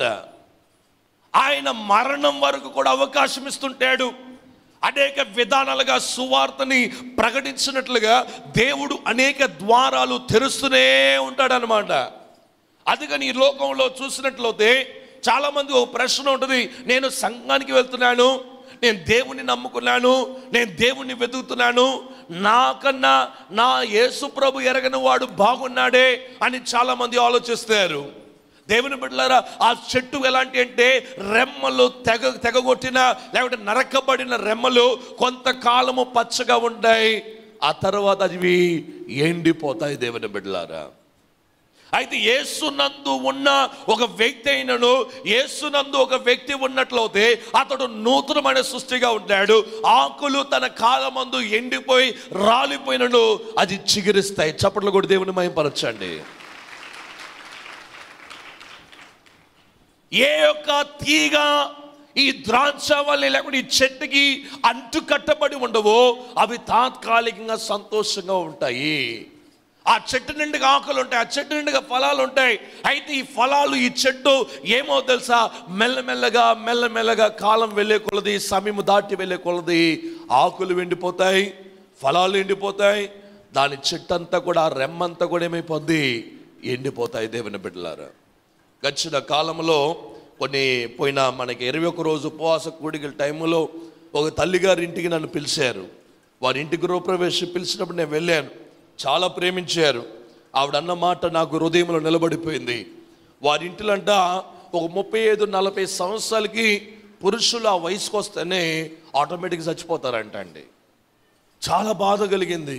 ఆయన మరణం వరకు కూడా అవకాశం ఇస్తుంటాడు అనేక విధానాలుగా సువార్తని ప్రకటించినట్లుగా దేవుడు అనేక ద్వారాలు తెరుస్తూనే ఉంటాడనమాట అందుకని ఈ లోకంలో చూసినట్లయితే చాలా మంది ఒక ప్రశ్న ఉంటుంది నేను సంఘానికి వెళ్తున్నాను నేను దేవుని నమ్ముకున్నాను నేను దేవుణ్ణి వెతుకుతున్నాను నాకన్నా నా యేసు ప్రభు ఎరగని వాడు బాగున్నాడే అని చాలా మంది ఆలోచిస్తారు దేవుని బిడ్డలారా ఆ చెట్టు ఎలాంటి అంటే రెమ్మలు తెగ తెగగొట్టిన లేకపోతే నరకబడిన రెమ్మలు కొంతకాలము పచ్చగా ఉంటాయి ఆ తర్వాత అవి ఎండిపోతాయి దేవుని బిడ్డలారా అయితే యేసునందు ఉన్న ఒక వ్యక్తి అయినను యేసునందు ఒక వ్యక్తి ఉన్నట్లయితే అతడు నూతనమైన సృష్టిగా ఉంటాడు ఆకులు తన కాలమందు ఎండిపోయి రాలిపోయినను అది చిగురిస్తాయి చప్పట్లు కూడా దేవుని మయంపరచండి ఏ యొక్క తీగ ఈ ద్రాక్షవల్లి లేకుండా ఈ చెట్టుకి అంటు కట్టబడి ఉండవో అవి తాత్కాలికంగా సంతోషంగా ఉంటాయి ఆ చెట్టు నిండుగా ఆకులు ఉంటాయి ఆ చెట్టు నిండుగా ఫలాలు ఉంటాయి అయితే ఈ ఫలాలు ఈ చెట్టు ఏమో తెలుసా మెల్లమెల్లగా మెల్లమెల్లగా కాలం వెళ్ళే కొలది సమయం దాటి వెళ్ళే కొలది ఆకులు ఎండిపోతాయి ఫలాలు ఎండిపోతాయి దాని చెట్టు అంతా కూడా ఆ రెమ్మంతా కూడా ఏమైపోద్ది ఎండిపోతాయి దేవుని బిడ్డలారా గడిచిన కాలంలో కొన్ని పోయిన మనకి ఇరవై ఒక రోజు ఉపవాస కూడికల టైంలో ఒక తల్లిగారి ఇంటికి నన్ను పిలిచారు వారి ఇంటి గృహప్రవేశం పిలిచినప్పుడు నేను వెళ్ళాను చాలా ప్రేమించారు ఆవిడ అన్న మాట నాకు హృదయంలో నిలబడిపోయింది వారి ఇంటిలంట ఒక ముప్పై ఐదు నలభై సంవత్సరాలకి పురుషులు ఆ వయసుకు వస్తేనే ఆటోమేటిక్గా చచ్చిపోతారంట అండి చాలా బాధ కలిగింది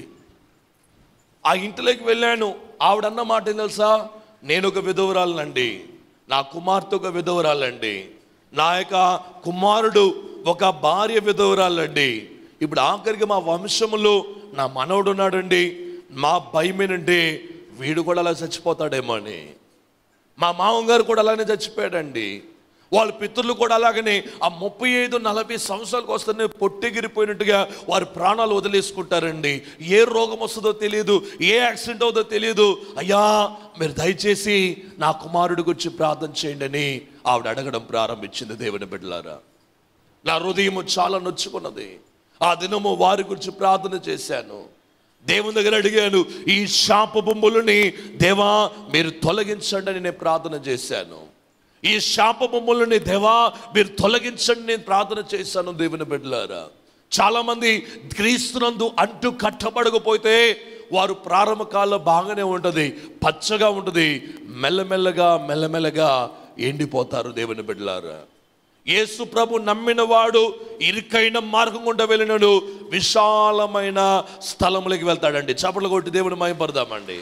ఆ ఇంటిలోకి వెళ్ళాను ఆవిడన్న మాట ఏం తెలుసా నేను ఒక విధవరాలనండి నా కుమార్తె ఒక విధవరాలండి నా యొక్క కుమారుడు ఒక భార్య విధవరాలండి ఇప్పుడు ఆఖరికి మా వంశములో నా మనవడు ఉన్నాడండి మా భయమేనండి వీడు కూడా అలా చచ్చిపోతాడేమో అని మా మామగారు కూడా అలానే చచ్చిపోయాడండి వాళ్ళ పితృలు కూడా అలాగనే ఆ ముప్పై ఐదు నలభై సంవత్సరాలకు వస్తేనే పొట్టెగిరిపోయినట్టుగా వారి ప్రాణాలు వదిలేసుకుంటారండి ఏ రోగం వస్తుందో తెలియదు ఏ యాక్సిడెంట్ అవుతుందో తెలియదు అయ్యా మీరు దయచేసి నా కుమారుడి గురించి ప్రార్థన చేయండి అని ఆవిడ అడగడం ప్రారంభించింది దేవుని బిడ్డలారా నా హృదయం చాలా నొచ్చుకున్నది ఆ దినము వారి గురించి ప్రార్థన చేశాను దేవుని దగ్గర అడిగాను ఈ శాప బొమ్మలని దేవా మీరు తొలగించండి అని నేను ప్రార్థన చేశాను ఈ శాప బొమ్మలని దేవా మీరు తొలగించండి నేను ప్రార్థన చేశాను దేవుని బిడ్డలారా చాలా మంది క్రీస్తునందు అంటు కట్టబడకపోతే వారు ప్రారంభ కాలంలో బాగానే ఉంటుంది పచ్చగా ఉంటుంది మెల్లమెల్లగా మెల్లమెల్లగా ఎండిపోతారు దేవుని బిడ్డలారా యేసు ప్రభు నమ్మిన వాడు ఇరుకైన మార్గం గుండా వెళ్ళినడు విశాలమైన స్థలములకి వెళ్తాడండి చప్పట్లు కొట్టి దేవుని మయపడదామండి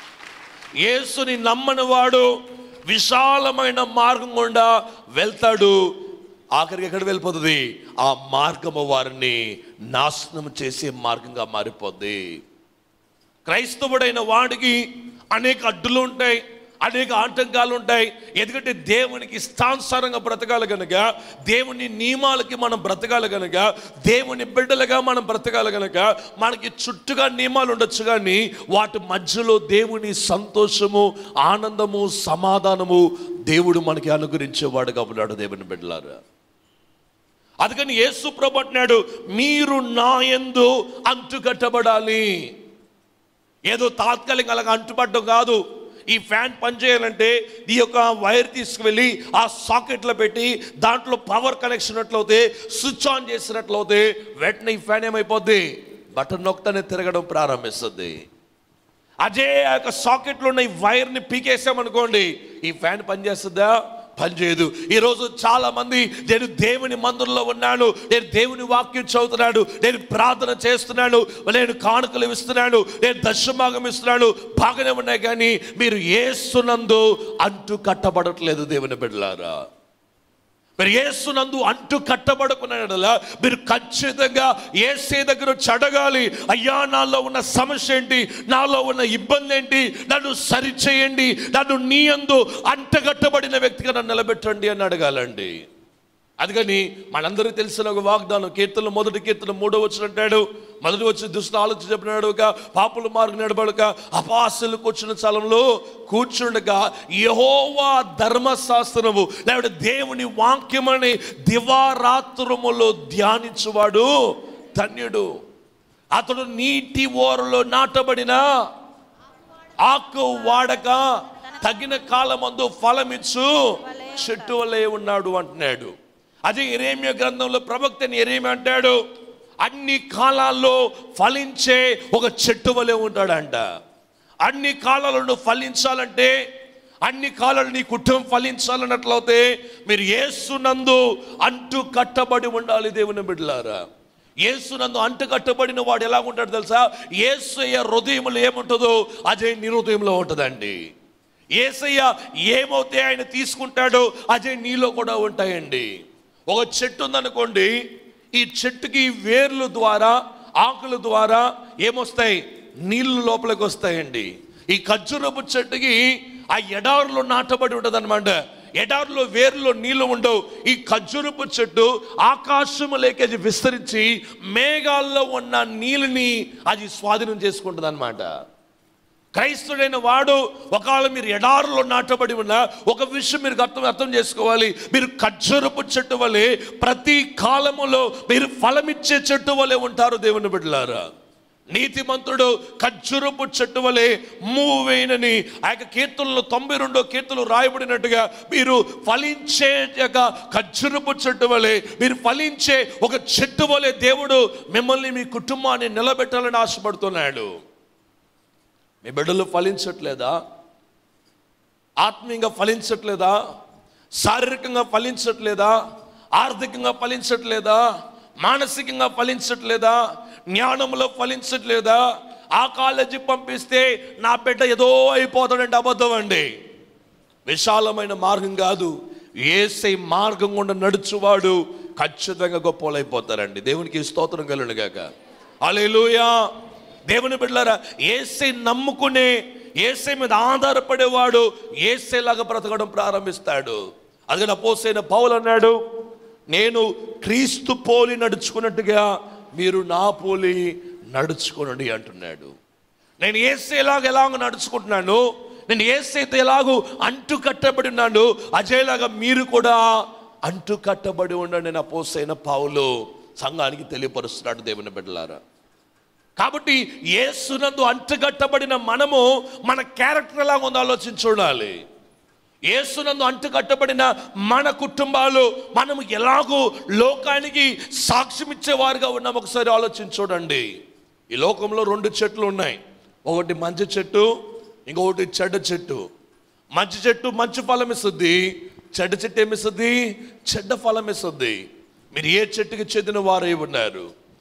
యేసుని నమ్మని వాడు విశాలమైన మార్గం గుండా వెళ్తాడు ఆఖరికి ఎక్కడ వెళ్ళిపోతుంది ఆ మార్గము వారిని నాశనం చేసే మార్గంగా మారిపోద్ది క్రైస్తవుడైన వాడికి అనేక అడ్డులు ఉంటాయి అనేక ఆటంకాలు ఉంటాయి ఎందుకంటే దేవునికి ఇష్టానుసారంగా బ్రతకాలి కనుక దేవుని నియమాలకి మనం బ్రతకాలి కనుక దేవుని బిడ్డలుగా మనం బ్రతకాలి కనుక మనకి చుట్టుగా నియమాలు ఉండొచ్చు కానీ వాటి మధ్యలో దేవుని సంతోషము ఆనందము సమాధానము దేవుడు మనకి అనుగ్రహించేవాడుగా ఉన్నాడు దేవుని బిడ్డలారా అందుకని యేసు ప్రభు అంటున్నాడు మీరు నా యందు అంటుకట్టబడాలి ఏదో తాత్కాలిక అలాగ అంటుపడడం కాదు ఈ ఫ్యాన్ పనిచేయాలంటే ఈ యొక్క వైర్ తీసుకువెళ్ళి ఆ సాకెట్లో పెట్టి దాంట్లో పవర్ కనెక్షన్ అట్లయితే స్విచ్ ఆన్ చేసినట్లయితే వెంటనే ఈ ఫ్యాన్ ఏమైపోద్ది బటన్ నొక్కనే తిరగడం ప్రారంభిస్తుంది అదే ఆ యొక్క సాకెట్లో ఉన్న ఈ వైర్ని పీకేసామనుకోండి ఈ ఫ్యాన్ పనిచేస్తుందా పనిచేయదు ఈరోజు చాలా మంది నేను దేవుని మందిరంలో ఉన్నాను నేను దేవుని వాక్యం చదువుతున్నాను నేను ప్రార్థన చేస్తున్నాను నేను కానుకలు ఇస్తున్నాను నేను దశభాగం ఇస్తున్నాను బాగానే ఉన్నాయి కానీ మీరు ఏసునందు అంటు కట్టబడట్లేదు దేవుని బిడ్డలారా మీరు ఏసునందు అంటు కట్టబడుకున్నాడలా మీరు ఖచ్చితంగా ఏసే దగ్గర వచ్చి అడగాలి అయ్యా నాలో ఉన్న సమస్య ఏంటి నాలో ఉన్న ఇబ్బంది ఏంటి నన్ను సరిచేయండి నన్ను నీ అందు అంటగట్టబడిన వ్యక్తిగా నన్ను నిలబెట్టండి అని అడగాలండి అందుకని మనందరికీ తెలిసిన ఒక వాగ్దానం కీర్తన మొదటి కీర్తన మూడో వచ్చిన అంటాడు మొదటి వచ్చి దుష్ట ఆలోచన చెప్పినాడుక పాపుల మార్గం నడబడక అపాసులు కూర్చున్న స్థలంలో కూర్చుండగా యహోవా ధర్మశాస్త్రము లేకపోతే దేవుని వాక్యమని దివారాత్రములో ధ్యానించువాడు ధన్యుడు అతడు నీటి ఓరలో నాటబడిన ఆకు వాడక తగిన కాలమందు ఫలమిచ్చు చెట్టు వలె ఉన్నాడు అంటున్నాడు అదే ఎరేమియా గ్రంథంలో ప్రవక్తని ఎరేమి అంటాడు అన్ని కాలాల్లో ఫలించే ఒక చెట్టు వలె ఉంటాడంట అన్ని కాలాలను ఫలించాలంటే అన్ని కాలాలు నీ కుటుంబం ఫలించాలన్నట్లయితే మీరు ఏసునందు అంటు కట్టబడి ఉండాలి దేవుని బిడ్డలారా ఏసునందు అంటు కట్టబడిన వాడు ఎలా ఉంటాడు తెలుసా ఏసయ్య హృదయంలో ఏముంటుందో అదే నీ హృదయంలో ఉంటుందండి ఏసయ్య ఏమవుతే ఆయన తీసుకుంటాడో అదే నీలో కూడా ఉంటాయండి ఒక చెట్టు ఉందనుకోండి ఈ చెట్టుకి వేర్ల ద్వారా ఆకుల ద్వారా ఏమొస్తాయి నీళ్లు లోపలికి వస్తాయండి ఈ ఖర్జూరపు చెట్టుకి ఆ ఎడారులో నాటబడి ఉంటుంది అనమాట ఎడారిలో వేరులో నీళ్లు ఉండవు ఈ ఖర్జూరపు చెట్టు ఆకాశము లేకేది విస్తరించి మేఘాల్లో ఉన్న నీళ్ళని అది స్వాధీనం చేసుకుంటుంది అనమాట క్రైస్తుడైన వాడు ఒకవేళ మీరు ఎడారులో నాటబడి ఉన్నా ఒక విషయం మీరు అర్థం అర్థం చేసుకోవాలి మీరు ఖర్జూరపు చెట్టు వలె ప్రతి కాలములో మీరు ఫలమిచ్చే చెట్టు వలె ఉంటారు దేవుని బిడ్డలారా నీతిమంతుడు ఖర్జూరపు చెట్టు వలె మూవేనని ఆ యొక్క కీర్తనలో తొంభై రెండో కీర్తనలు రాయబడినట్టుగా మీరు ఫలించే యొక్క ఖర్జూరపు చెట్టు వలె మీరు ఫలించే ఒక చెట్టు వలె దేవుడు మిమ్మల్ని మీ కుటుంబాన్ని నిలబెట్టాలని ఆశపడుతున్నాడు మీ బిడ్డలు ఫలించట్లేదా ఆత్మీయంగా ఫలించట్లేదా శారీరకంగా ఫలించట్లేదా ఆర్థికంగా ఫలించట్లేదా మానసికంగా ఫలించట్లేదా జ్ఞానంలో ఫలించట్లేదా ఆ కాలేజీకి పంపిస్తే నా బిడ్డ ఏదో అయిపోతాడంటే అబద్ధం అండి విశాలమైన మార్గం కాదు ఏసై మార్గం గుండా నడుచువాడు ఖచ్చితంగా గొప్పలైపోతారండి దేవునికి స్తోత్రం కలుగుగాక అలెలుయా దేవుని బిడ్డలారా ఏసై నమ్ముకునే ఏసై మీద ఆధారపడేవాడు ఏసైలాగా బ్రతకడం ప్రారంభిస్తాడు అందుకని అపోసైన పౌలు అన్నాడు నేను క్రీస్తు పోలి నడుచుకున్నట్టుగా మీరు నా పోలి నడుచుకోనండి అంటున్నాడు నేను ఏసేలాగా ఎలాగో నడుచుకుంటున్నాను నేను ఏసైతే ఎలాగో అంటు కట్టబడి ఉన్నాను అజయ్లాగా మీరు కూడా అంటు కట్టబడి ఉండండి నా పోసైన పావులు సంఘానికి తెలియపరుస్తున్నాడు దేవుని బిడ్డలారా కాబట్టి ఏసునందు అంటుకట్టబడిన మనము మన క్యారెక్టర్ ఎలాగ ఉందో ఆలోచించి చూడాలి ఏసునందు అంటుకట్టబడిన మన కుటుంబాలు మనము ఎలాగో లోకానికి సాక్ష్యం ఇచ్చేవారుగా ఉన్నాం ఒకసారి ఆలోచించి చూడండి ఈ లోకంలో రెండు చెట్లు ఉన్నాయి ఒకటి మంచి చెట్టు ఇంకొకటి చెడ్డ చెట్టు మంచి చెట్టు మంచి ఫలం ఇస్తుంది చెడ్డ చెట్టు ఏమిస్తుంది చెడ్డ ఫలం ఇస్తుంది మీరు ఏ చెట్టుకి చెందిన వారై ఉన్నారు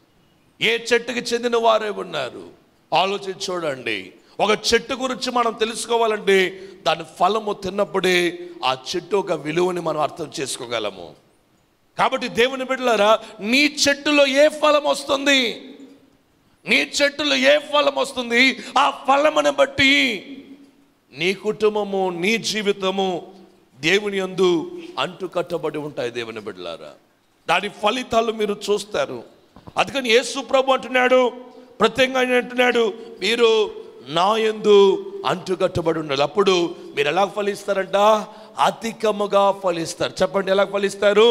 ఏ చెట్టుకి చెందిన వారే ఉన్నారు ఆలోచించి చూడండి ఒక చెట్టు గురించి మనం తెలుసుకోవాలంటే దాని ఫలము తిన్నప్పుడే ఆ చెట్టు ఒక విలువని మనం అర్థం చేసుకోగలము కాబట్టి దేవుని బిడ్డలారా నీ చెట్టులో ఏ ఫలం వస్తుంది నీ చెట్టులో ఏ ఫలం వస్తుంది ఆ ఫలమును బట్టి నీ కుటుంబము నీ జీవితము దేవుని యందు అంటు కట్టబడి ఉంటాయి దేవుని బిడ్డలారా దాని ఫలితాలు మీరు చూస్తారు అందుకని యేసు ప్రభు అంటున్నాడు ప్రత్యేకంగా ఆయన అంటున్నాడు మీరు నా యందు అంటు కట్టబడి ఉండాలి అప్పుడు మీరు ఎలా ఫలిస్తారంట అధికముగా ఫలిస్తారు చెప్పండి ఎలా ఫలిస్తారు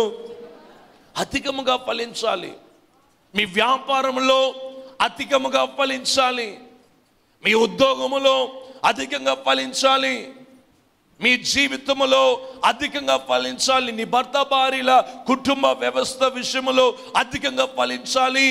అధికముగా ఫలించాలి మీ వ్యాపారంలో అధికముగా ఫలించాలి మీ ఉద్యోగములో అధికంగా ఫలించాలి మీ జీవితంలో అధికంగా ఫలించాలి నీ భర్త భార్యల కుటుంబ వ్యవస్థ విషయంలో అధికంగా ఫలించాలి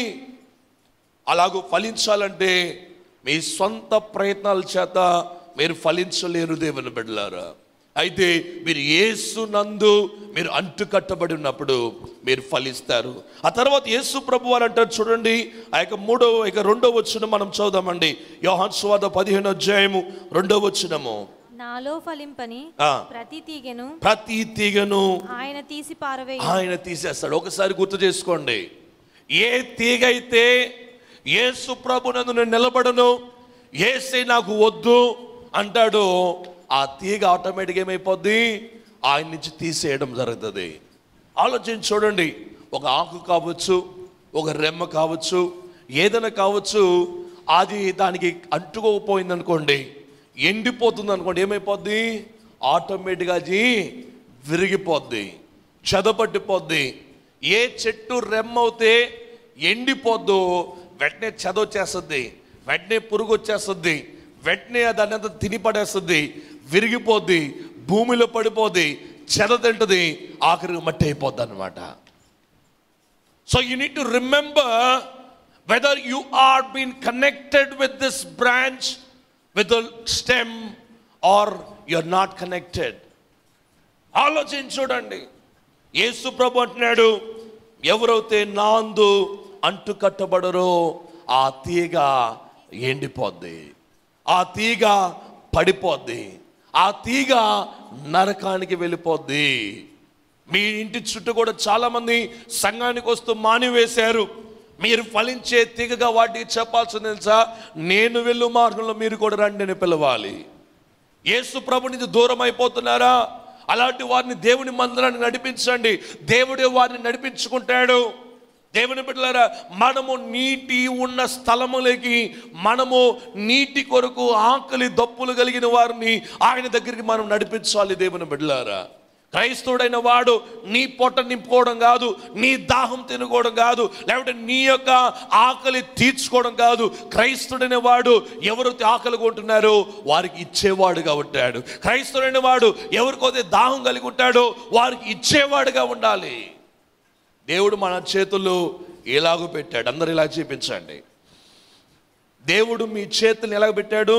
అలాగూ ఫలించాలంటే మీ సొంత ప్రయత్నాల చేత మీరు ఫలించలేరు దేవుని బిడ్డలారా అయితే మీరు యేసు నందు మీరు అంటు కట్టబడి ఉన్నప్పుడు మీరు ఫలిస్తారు ఆ తర్వాత యేసు ప్రభు వారు అంటారు చూడండి ఆ యొక్క మూడో ఇక రెండో వచ్చిన మనం చదుదామండి యోహాన్ సువార్త పదిహేను అధ్యాయము రెండో వచ్చినము నాలో ఫలింపని ఆ. ప్రతి తీగెను ప్రతి తీగను ఆయన తీసి పారవేయ ఆయన తీసేస్తాడు ఒకసారి గుర్తు చేసుకోండి ఏ తీగ అయితే యేసు ప్రభునందు నేను నిలబడను ఏసై నాకు వద్దు అంటాడో ఆ తీగ ఆటోమేటిక్ ఏమైపోద్ది ఆయన నుంచి తీసేయడం జరుగుతుంది ఆలోచించి చూడండి ఒక ఆకు కావచ్చు ఒక రెమ్మ కావచ్చు ఏదైనా కావచ్చు అది దానికి అంటుకోకపోయింది అనుకోండి ఎండిపోతుంది అనుకోండి ఏమైపోద్ది ఆటోమేటిక్గా అది విరిగిపోద్ది చెదపట్టిపోద్ది ఏ చెట్టు రెమ్మవుతే ఎండిపోద్దో వెంటనే చెద వచ్చేస్తుంది వెంటనే పురుగు వచ్చేస్తుంది వెంటనే దాన్ని అంతా తిని పడేస్తుంది విరిగిపోద్ది భూమిలో పడిపోద్ది చెద తింటది ఆఖరికి మట్టి అయిపోద్ది అనమాట so you need to remember whether you are been connected with this branch with stem or you are not connected ఆలోచించి చూడండి యేసు ప్రభు అంటున్నాడు ఎవరైతే నాందు అంటు కట్టబడరో ఆ తీగ ఎండిపోద్ది ఆ తీగ పడిపోద్ది ఆ తీగ నరకానికి వెళ్ళిపోద్ది మీ ఇంటి చుట్టూ కూడా చాలా మంది సంఘానికి వస్తూ మానివేశారు మీరు ఫలించే తీగగా వాటికి చెప్పాల్సింది తెలుసా నేను వెళ్ళు మార్గంలో మీరు కూడా రండి అని పిలవాలి యేసు ప్రభు నుంచి దూరం అయిపోతున్నారా అలాంటి వారిని దేవుని మందిరాన్ని నడిపించండి దేవుడే వారిని నడిపించుకుంటాడు దేవుని బిడ్డలారా మనము నీటి ఉన్న స్థలములకి మనము నీటి కొరకు ఆకలి దప్పులు కలిగిన వారిని ఆయన దగ్గరికి మనం నడిపించాలి దేవుని బిడ్డలారా క్రైస్తవుడైన వాడు నీ పొట్ట నింపుకోవడం కాదు నీ దాహం తినుకోవడం కాదు లేకపోతే నీ యొక్క ఆకలి తీర్చుకోవడం కాదు క్రైస్తవుడైన వాడు ఎవరు ఆకలి కొంటున్నారో వారికి ఇచ్చేవాడుగా ఉంటాడు క్రైస్తవుడైన వాడు ఎవరికైతే దాహం కలిగి ఉంటాడో వారికి ఇచ్చేవాడుగా ఉండాలి దేవుడు మన చేతుల్లో ఎలాగో పెట్టాడు అందరు ఇలా చూపించండి దేవుడు మీ చేతులు ఎలాగ పెట్టాడు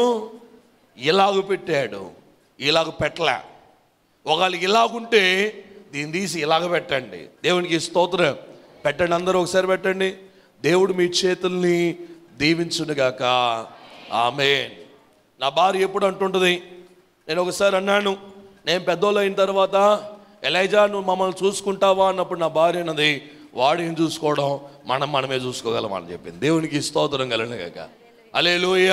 ఇలాగ పెట్టాడు ఇలాగ పెట్టలే ఒకవేళ ఇలాగుంటే దీన్ని తీసి ఇలాగ పెట్టండి దేవునికి స్తోత్రం పెట్టండి అందరూ ఒకసారి పెట్టండి దేవుడు మీ చేతుల్ని దీవించునుగాక ఆమె నా భార్య ఎప్పుడు అంటుంటుంది నేను ఒకసారి అన్నాను నేను పెద్దోళ్ళు అయిన తర్వాత ఎలైజా నువ్వు మమ్మల్ని చూసుకుంటావా అన్నప్పుడు నా భార్య అన్నది వాడు ఏం చూసుకోవడం మనం మనమే చూసుకోగలం అని చెప్పింది దేవునికి స్తోత్రం కలిగినగాక అలే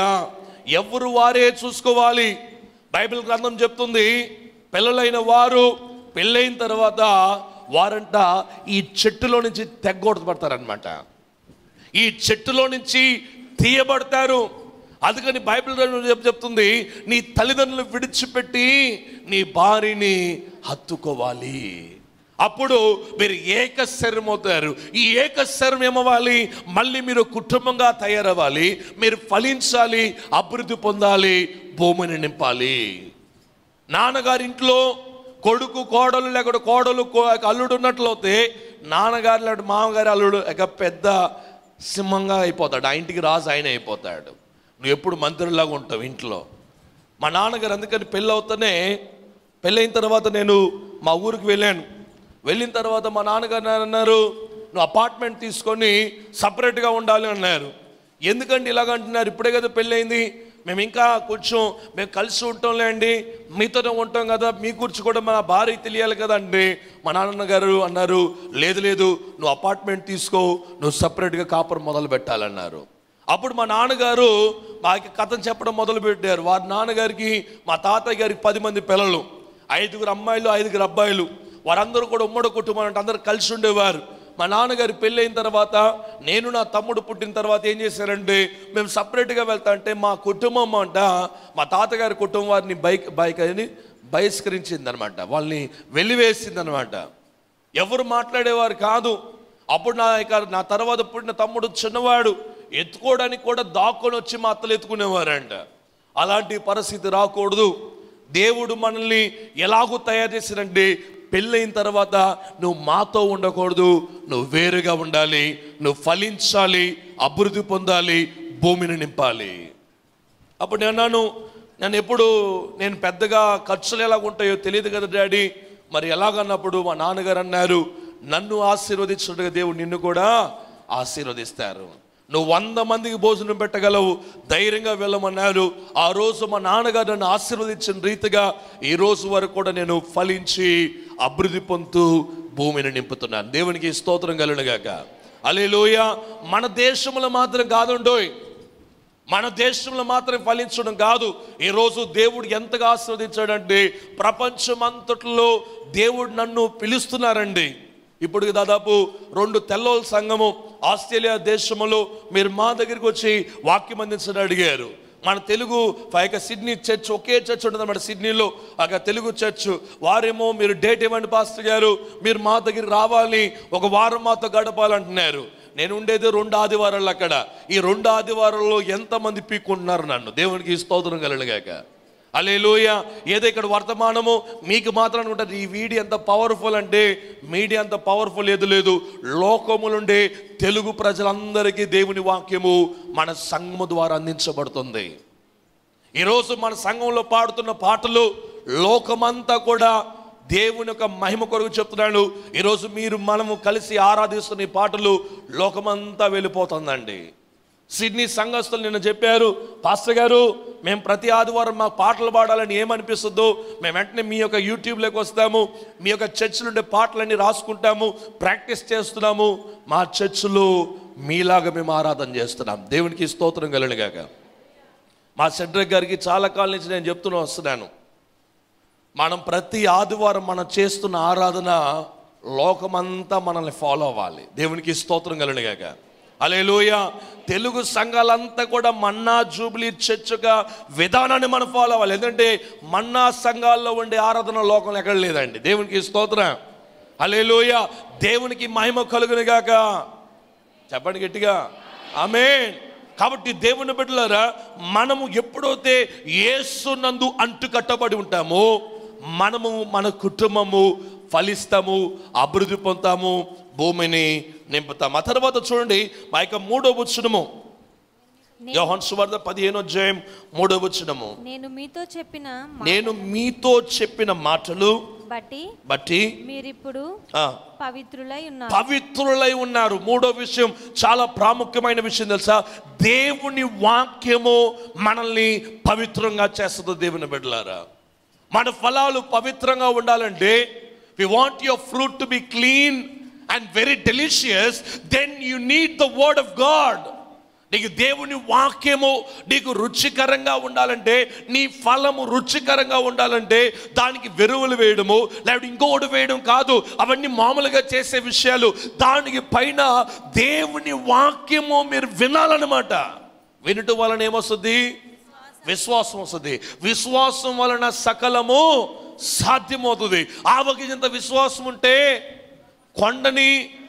ఎవరు వారే చూసుకోవాలి బైబిల్ గ్రంథం చెప్తుంది పిల్లలైన వారు పెళ్ళైన తర్వాత వారంట ఈ చెట్టులో నుంచి తెగ్గొడబడతారనమాట ఈ చెట్టులో నుంచి తీయబడతారు అందుకని బైబిల్ గ్రంథం చెప్- చెప్తుంది నీ తల్లిదండ్రులు విడిచిపెట్టి నీ భార్యని హత్తుకోవాలి అప్పుడు మీరు ఏకశరం అవుతారు ఈ ఏకశరం ఏమవ్వాలి మళ్ళీ మీరు కుటుంబంగా తయారవ్వాలి మీరు ఫలించాలి అభివృద్ధి పొందాలి భూమిని నింపాలి నాన్నగారి ఇంట్లో కొడుకు కోడలు లేకపోతే కోడలు కో- అల్లుడు ఉన్నట్లయితే నాన్నగారు లేకపోతే మామగారి అల్లుడు ఇక పెద్ద సింహంగా అయిపోతాడు ఆ ఇంటికి రాజు ఆయన అయిపోతాడు నువ్వు ఎప్పుడు మంత్రిలాగా ఉంటావు ఇంట్లో మా నాన్నగారు అందుకని పెళ్ళి అవుతానే పెళ్ళైన తర్వాత నేను మా ఊరికి వెళ్ళాను వెళ్ళిన తర్వాత మా నాన్నగారు నాన్న అన్నారు నువ్వు అపార్ట్మెంట్ తీసుకొని సపరేట్గా ఉండాలి అన్నారు ఎందుకండి ఇలాగ అంటున్నారు ఇప్పుడే కదా పెళ్ళయింది మేము ఇంకా కొంచెం మేము కలిసి ఉంటాంలే అండి మీతోనే ఉంటాం కదా మీ గురించి కూడా మా భార్య తెలియాలి కదా అండి మా నాన్నగారు అన్నారు లేదు లేదు నువ్వు అపార్ట్మెంట్ తీసుకో నువ్వు సపరేట్గా కాపురం మొదలు పెట్టాలన్నారు అప్పుడు మా నాన్నగారు మాకు కథ చెప్పడం మొదలు పెట్టారు వారి నాన్నగారికి మా తాతయ్య గారికి పది మంది పిల్లలు ఐదుగురు అమ్మాయిలు ఐదుగురు అబ్బాయిలు వారందరూ కూడా ఉమ్మడి కుటుంబం అంటే అందరూ కలిసి ఉండేవారు మా నాన్నగారి పెళ్ళి అయిన తర్వాత నేను నా తమ్ముడు పుట్టిన తర్వాత ఏం చేశారంటే మేము సపరేట్గా వెళ్తా అంటే మా కుటుంబం అంట మా తాతగారి కుటుంబం వారిని బైక్ బైక్ అని బహిష్కరించింది అనమాట వాళ్ళని వెలివేసింది అనమాట ఎవరు మాట్లాడేవారు కాదు అప్పుడు నా ఇక నా తర్వాత పుట్టిన తమ్ముడు చిన్నవాడు ఎత్తుకోవడానికి కూడా దాక్కొని వచ్చి మా అత్తలు ఎత్తుకునేవారంట అలాంటి పరిస్థితి రాకూడదు దేవుడు మనల్ని ఎలాగూ తయారు చేసినంటే పెళ్ళైన తర్వాత నువ్వు మాతో ఉండకూడదు నువ్వు వేరుగా ఉండాలి నువ్వు ఫలించాలి అభివృద్ధి పొందాలి భూమిని నింపాలి అప్పుడు నేను అన్నాను నేను ఎప్పుడు నేను పెద్దగా ఖర్చులు ఎలాగ ఉంటాయో తెలియదు కదా డాడీ మరి ఎలాగన్నప్పుడు మా నాన్నగారు అన్నారు నన్ను ఆశీర్వదించుడుగా దేవుడు నిన్ను కూడా ఆశీర్వదిస్తారు నువ్వు వంద మందికి భోజనం పెట్టగలవు ధైర్యంగా వెళ్ళమన్నారు ఆ రోజు మా నాన్నగారు నన్ను ఆశీర్వదించిన రీతిగా ఈ రోజు వరకు కూడా నేను ఫలించి అభివృద్ధి పొందుతూ భూమిని నింపుతున్నాను దేవునికి స్తోత్రం కలుగుగాక అలేలోయ మన దేశంలో మాత్రం కాదుండోయ్ మన దేశంలో మాత్రం ఫలించడం కాదు ఈరోజు దేవుడు ఎంతగా ఆస్వాదించాడంటే ప్రపంచమంతట్లో దేవుడు నన్ను పిలుస్తున్నారండి ఇప్పుడు దాదాపు రెండు తెల్లోల సంఘము ఆస్ట్రేలియా దేశంలో మీరు మా దగ్గరికి వచ్చి వాక్యం అందించడం అడిగారు మన తెలుగు పైగా సిడ్నీ చర్చ్ ఒకే చర్చ్ ఉంటుంది మన సిడ్నీలో ఒక తెలుగు చర్చ్ వారేమో మీరు డేట్ ఇవ్వండి పాస్టర్ గారు మీరు మా దగ్గరికి రావాలి ఒక వారం మాతో గడపాలంటున్నారు నేను ఉండేది రెండు ఆదివారాలు అక్కడ ఈ రెండు ఆదివారాల్లో ఎంతమంది పీక్కుంటున్నారు నన్ను దేవునికి స్తోత్రం కలగాక అలేలోయ ఏదో ఇక్కడ వర్తమానము మీకు మాత్రం అనుకుంటారు ఈ వీడియో ఎంత పవర్ఫుల్ అంటే మీడియా అంత పవర్ఫుల్ ఏది లేదు లోకములుండే తెలుగు ప్రజలందరికీ దేవుని వాక్యము మన సంఘము ద్వారా అందించబడుతుంది ఈరోజు మన సంఘంలో పాడుతున్న పాటలు లోకమంతా కూడా దేవుని యొక్క మహిమ కొరకు చెప్తున్నాడు ఈరోజు మీరు మనము కలిసి ఆరాధిస్తున్న ఈ పాటలు లోకమంతా వెళ్ళిపోతుందండి సిడ్నీ సంఘస్థులు నిన్న చెప్పారు పాస్టర్ గారు మేము ప్రతి ఆదివారం మా పాటలు పాడాలని ఏమనిపిస్తుందో మేము వెంటనే మీ యొక్క యూట్యూబ్లోకి వస్తాము మీ యొక్క చర్చిలో ఉండే పాటలన్నీ రాసుకుంటాము ప్రాక్టీస్ చేస్తున్నాము మా చర్చిలో మీలాగా మేము ఆరాధన చేస్తున్నాం దేవునికి స్తోత్రం కలగాక మా సెంట్రక్ గారికి చాలా కాలం నుంచి నేను చెప్తూనే వస్తున్నాను మనం ప్రతి ఆదివారం మనం చేస్తున్న ఆరాధన లోకమంతా మనల్ని ఫాలో అవ్వాలి దేవునికి స్తోత్రం కలిగినగాక అలేలోయ తెలుగు సంఘాలంతా కూడా మన్నా జూబ్లీ చర్చగా విధానాన్ని మనం ఫాలో అవ్వాలి ఎందుకంటే మన్నా సంఘాల్లో ఉండే ఆరాధన లోకంలో ఎక్కడ లేదండి దేవునికి స్తోత్రం అలేలోయ దేవునికి మహిమ కలుగునుగాక చెప్పండి గట్టిగా ఆమేన్ కాబట్టి దేవుని బిడ్డలారా మనము ఎప్పుడైతే యేసునందు అంటు కట్టబడి ఉంటామో మనము మన కుటుంబము ఫలిస్తాము అభివృద్ధి పొందుతాము భూమిని నింపుతాము ఆ తర్వాత చూడండి మా యొక్క మూడో వచ్చునము యోహన్ సువార్త పదిహేనో అధ్యాయం మూడో వచ్చునము నేను మీతో చెప్పిన మా- నేను మీతో చెప్పిన మాటలు బట్టి బట్టి మీరిప్పుడు ఆ, పవిత్రులై ఉన్నారు పవిత్రులై ఉన్నారు మూడో విషయం చాలా ప్రాముఖ్యమైన విషయం తెలుసా దేవుని వాక్యము మనల్ని పవిత్రంగా చేస్తుంది దేవుని బిడ్డలారా మన ఫలాలు పవిత్రంగా ఉండాలంటే we want your fruit to be clean and very delicious then you need the word of God నీకు దేవుని వాక్యము నీకు రుచికరంగా ఉండాలంటే నీ ఫలము రుచికరంగా ఉండాలంటే దానికి వెరువులు వేయడము లేకపోతే ఇంకొకటి వేయడం కాదు అవన్నీ మామూలుగా చేసే విషయాలు దానికి పైన దేవుని వాక్యము మీరు వినాలన్నమాట వినటం వలన ఏమొస్తుంది విశ్వాసం వస్తుంది విశ్వాసం వలన సకలము సాధ్యమవుతుంది ఆవగింత విశ్వాసం ఉంటే కొండని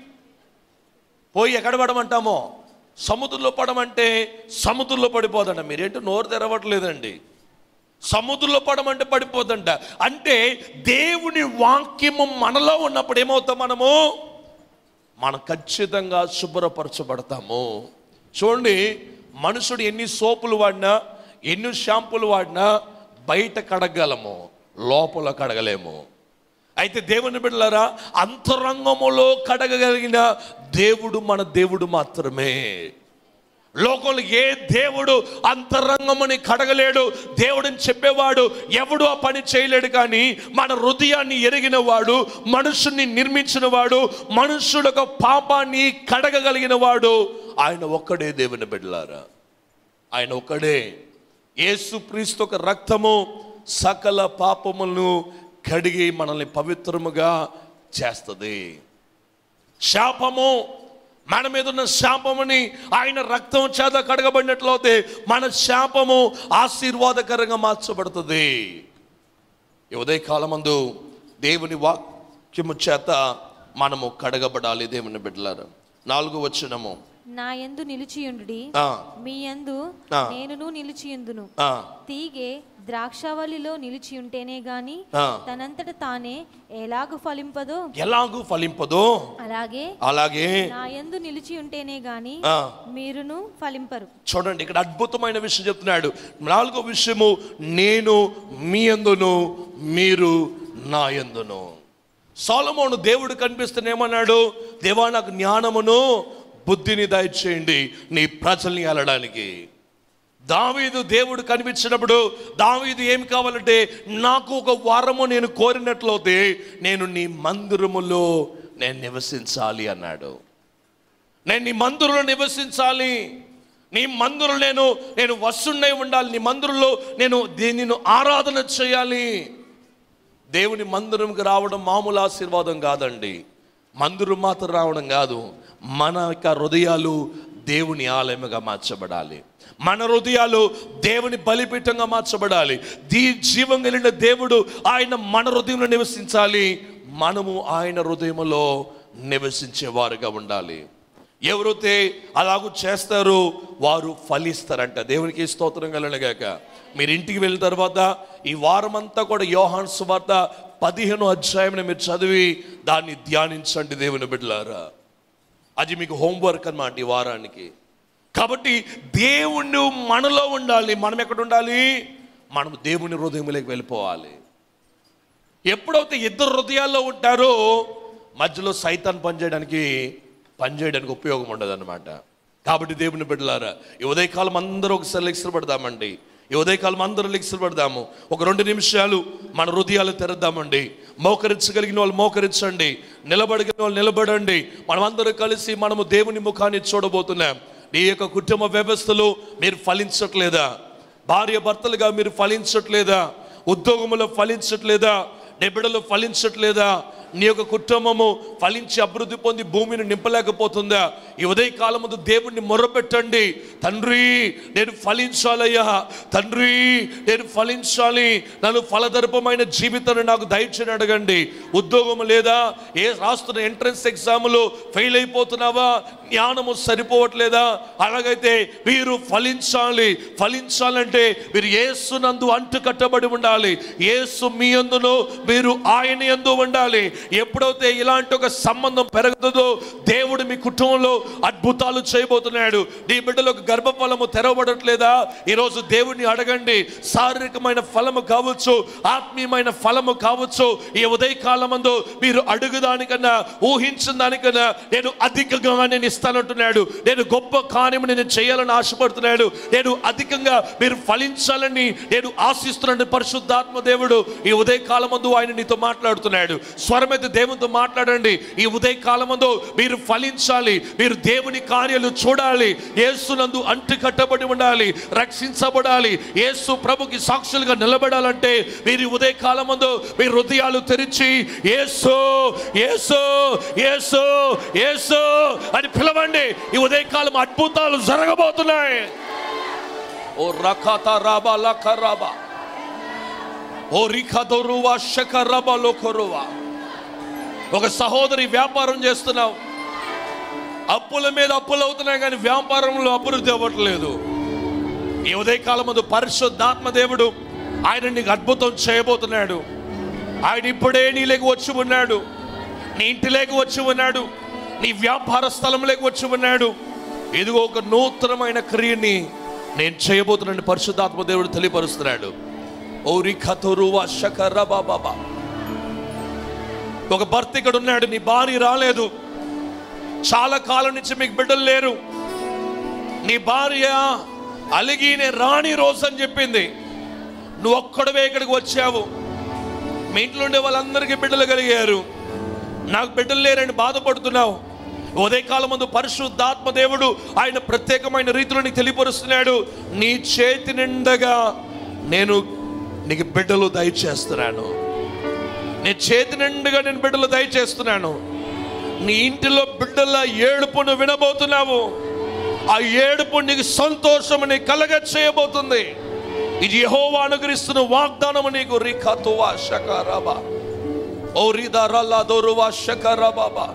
పోయి ఎక్కడ పడమంటామో సముద్రంలో పడమంటే సముద్రంలో పడిపోదంట మీరేంటో నోరు తెరవట్లేదండి సముద్రంలో పడమంటే పడిపోదంట అంటే దేవుని వాక్యము మనలో ఉన్నప్పుడు ఏమవుతాం మనము మనం ఖచ్చితంగా శుభ్రపరచబడతాము చూడండి మనుషుడు ఎన్ని సోపులు వాడినా ఎన్ని షాంపులు వాడినా బయట కడగలము లోపల కడగలేము అయితే దేవుని బిడ్డలారా అంతరంగములో కడగగలిగిన దేవుడు మన దేవుడు మాత్రమే లోకంలో ఏ దేవుడు అంతరంగముని కడగలేడు దేవుడిని చెప్పేవాడు ఎవడు ఆ పని చేయలేడు కానీ మన హృదయాన్ని ఎరిగిన వాడు మనుషుని నిర్మించిన వాడు మనుషులకు పాపాన్ని కడగగలిగిన వాడు ఆయన ఒక్కడే దేవుని బిడ్డలారా ఆయన ఒక్కడే యేసు క్రీస్తు ఒక రక్తము సకల పాపములను కడిగి మనల్ని పవిత్రముగా చేస్తుంది శాపము మన మీద ఉన్న శాపముని ఆయన రక్తం చేత కడగబడినట్లయితే మన శాపము ఆశీర్వాదకరంగా మార్చబడుతుంది ఈ ఉదయకాలమందు దేవుని వాక్యము చేత మనము కడగబడాలి దేవుని బిడ్డలారా నాలుగు వచ్చినము నా యందు నిలిచియుండుడి ఆ, మీ యందు ఆ. నేనును నిలిచియుందును ఆ, తీగే ద్రాక్షావళిలో నిలిచి ఉంటేనే గాని ఆ. తనంతట తానే ఎలాగు ఫలింపదో ఎలాగూ ఫలింపదో అలాగే అలాగే నా యందు నిలిచి ఉంటేనే గాని ఆ, మీరును ఫలింపరు చూడండి ఇక్కడ అద్భుతమైన విషయం చెప్తున్నాడు నాలుగో విషయము నేను మీ అందును మీరు నా ఎందును సోలమోను దేవుడు కనిపిస్తున్న ఏమన్నాడు దేవా నాకు జ్ఞానమును బుద్ధిని దయచేయండి నీ ప్రజల్ని వెళ్ళడానికి దావీదు దేవుడు కనిపించినప్పుడు దావీదు ఏమి కావాలంటే నాకు ఒక వారము నేను కోరినట్లయితే నేను నీ మందిరములో నేను నివసించాలి అన్నాడు నేను నీ మందిరంలో నివసించాలి నీ మందిరంలో నేను నేను వస్తుండై ఉండాలి నీ మందిరంలో నేను దీనిని ఆరాధన చేయాలి దేవుని మందిరంకి రావడం మామూలు ఆశీర్వాదం కాదండి మందిరం మాత్రం రావడం కాదు మన యొక్క హృదయాలు దేవుని ఆలయముగా మార్చబడాలి మన హృదయాలు దేవుని బలిపీఠంగా మార్చబడాలి దీ జీవం కలిగిన దేవుడు ఆయన మన హృదయంలో నివసించాలి మనము ఆయన హృదయములో నివసించేవారుగా ఉండాలి ఎవరైతే అలాగూ చేస్తారో వారు ఫలిస్తారంట దేవునికి స్తోత్రం కలనగాక మీరు ఇంటికి వెళ్ళిన తర్వాత ఈ వారం అంతా కూడా యోహాన్ సువార్త పదిహేను అధ్యాయం మీరు చదివి దాన్ని ధ్యానించండి దేవుని బిడ్డలారా అది మీకు హోంవర్క్ అన్నమాట ఈ వారానికి కాబట్టి దేవుణ్ణి మనలో ఉండాలి మనం ఎక్కడ ఉండాలి మనం దేవుని హృదయంలోకి వెళ్ళిపోవాలి ఎప్పుడైతే ఇద్దరు హృదయాల్లో ఉంటారో మధ్యలో సైతాన్ పనిచేయడానికి పనిచేయడానికి ఉపయోగం ఉండదు అనమాట కాబట్టి దేవుని బిడ్డలారా ఈ ఉదయకాలం అందరూ ఒకసారి లెక్సలు పడదామండి ఈ ఉదయకాలం అందరూ లెక్సలు పడదాము ఒక రెండు నిమిషాలు మన హృదయాలు తెరద్దామండి మోకరించగలిగిన వాళ్ళు మోకరించండి నిలబడగలిగిన వాళ్ళు నిలబడండి మనమందరూ కలిసి మనము దేవుని ముఖాన్ని చూడబోతున్నాం నీ యొక్క కుటుంబ వ్యవస్థలో మీరు ఫలించట్లేదా భార్య భర్తలుగా మీరు ఫలించట్లేదా ఉద్యోగంలో ఫలించట్లేదా నీ బిడ్డలు ఫలించట్లేదా నీ యొక్క కుటుంబము ఫలించి అభివృద్ధి పొంది భూమిని నింపలేకపోతుందా ఈ ఉదయ కాలం ముందు దేవుణ్ణి మొర్రపెట్టండి తండ్రి నేను ఫలించాలయ్యా తండ్రి నేను ఫలించాలి నన్ను ఫలదర్పమైన జీవితాన్ని నాకు దయచేని అడగండి ఉద్యోగం లేదా ఏ రాస్తున్న ఎంట్రన్స్ ఎగ్జామ్లో ఫెయిల్ అయిపోతున్నావా జ్ఞానము సరిపోవట్లేదా అలాగైతే మీరు ఫలించాలి ఫలించాలంటే మీరు యేసునందు అంటు కట్టబడి ఉండాలి యేసు మీ అందును మీరు ఆయన యందు ఉండాలి ఎప్పుడైతే ఇలాంటి ఒక సంబంధం పెరుగుతుందో దేవుడు మీ కుటుంబంలో అద్భుతాలు చేయబోతున్నాడు నీ బిడ్డలకు గర్భఫలము తెరవబడట్లేదా ఈరోజు దేవుడిని అడగండి శారీరకమైన ఫలము కావచ్చు ఆత్మీయమైన ఫలము కావచ్చు ఈ ఉదయ కాలమందు మీరు అడుగుదానికన్నా ఊహించిన దానికన్నా నేను అధికంగా నేను ఇస్తానంటున్నాడు నేను గొప్ప కార్యము నేను చేయాలని ఆశపడుతున్నాడు నేను అధికంగా మీరు ఫలించాలని నేను ఆశిస్తున్నాను పరిశుద్ధాత్మ దేవుడు ఈ ఉదయ కాలమందు ఆయన నీతో మాట్లాడుతున్నాడు స్వరమైతే దేవునితో మాట్లాడండి ఈ ఉదయ కాలమందు మీరు ఫలించాలి మీరు దేవుని కార్యాలు చూడాలి యేసునందు అంటు కట్టబడి ఉండాలి రక్షించబడాలి యేసు ప్రభుకి సాక్షులుగా నిలబడాలంటే మీరు ఈ ఉదయ కాలమందు మీ హృదయాలు తెరిచి యేసు యేసు యేసు యేసు అని పిలవండి ఈ ఉదయకాలం అద్భుతాలు జరగబోతున్నాయి ఓ రకత రాబా లక రాబా ఓ రిఖదొరువా శక రబా లోకొరువా ఒక సహోదరి వ్యాపారం చేస్తున్నావు అప్పుల మీద అప్పులు అవుతున్నాయి కానీ వ్యాపారంలో అభివృద్ధి అవ్వట్లేదు ఈ ఉదయకాలం ముందు పరిశుద్ధాత్మ దేవుడు ఆయన నీకు అద్భుతం చేయబోతున్నాడు ఆయన ఇప్పుడే నీలోకి వచ్చి ఉన్నాడు నీ ఇంటిలోకి వచ్చి ఉన్నాడు నీ వ్యాపార స్థలంలోకి వచ్చి ఉన్నాడు ఇదిగో ఒక నూతనమైన క్రియని నేను చేయబోతున్నాను పరిశుద్ధాత్మ దేవుడు తెలియపరుస్తున్నాడు ఓరి కథరువా శకర బాబా ఒక భర్త ఇక్కడ ఉన్నాడు నీ భార్య రాలేదు చాలా కాలం నుంచి మీకు బిడ్డలు లేరు నీ భార్య అలిగి నేను రాని రోజు అని చెప్పింది నువ్వు ఒక్కడవే ఇక్కడికి వచ్చావు మీ ఇంట్లో ఉండే వాళ్ళందరికీ బిడ్డలు కలిగారు నాకు బిడ్డలు లేరని బాధపడుతున్నావు ఉదయకాలం ముందు పరిశుద్ధాత్మ దేవుడు ఆయన ప్రత్యేకమైన రీతిలో నీకు తెలియపరుస్తున్నాడు నీ చేతి నిండగా నేను నీకు బిడ్డలు దయచేస్తున్నాను నీ చేతి నిండుగా నేను బిడ్డలు దయచేస్తున్నాను నీ ఇంటిలో బిడ్డల ఏడుపును వినబోతున్నావు ఆ ఏడుపు నీకు సంతోషము నీ కలగ చేయబోతుంది ఇది యెహోవా అనుగ్రహిస్తున్న వాగ్దానము నీకు రిఖతువా శకరబా ఓ రిదా రల్లా దోరువా శకరబాబా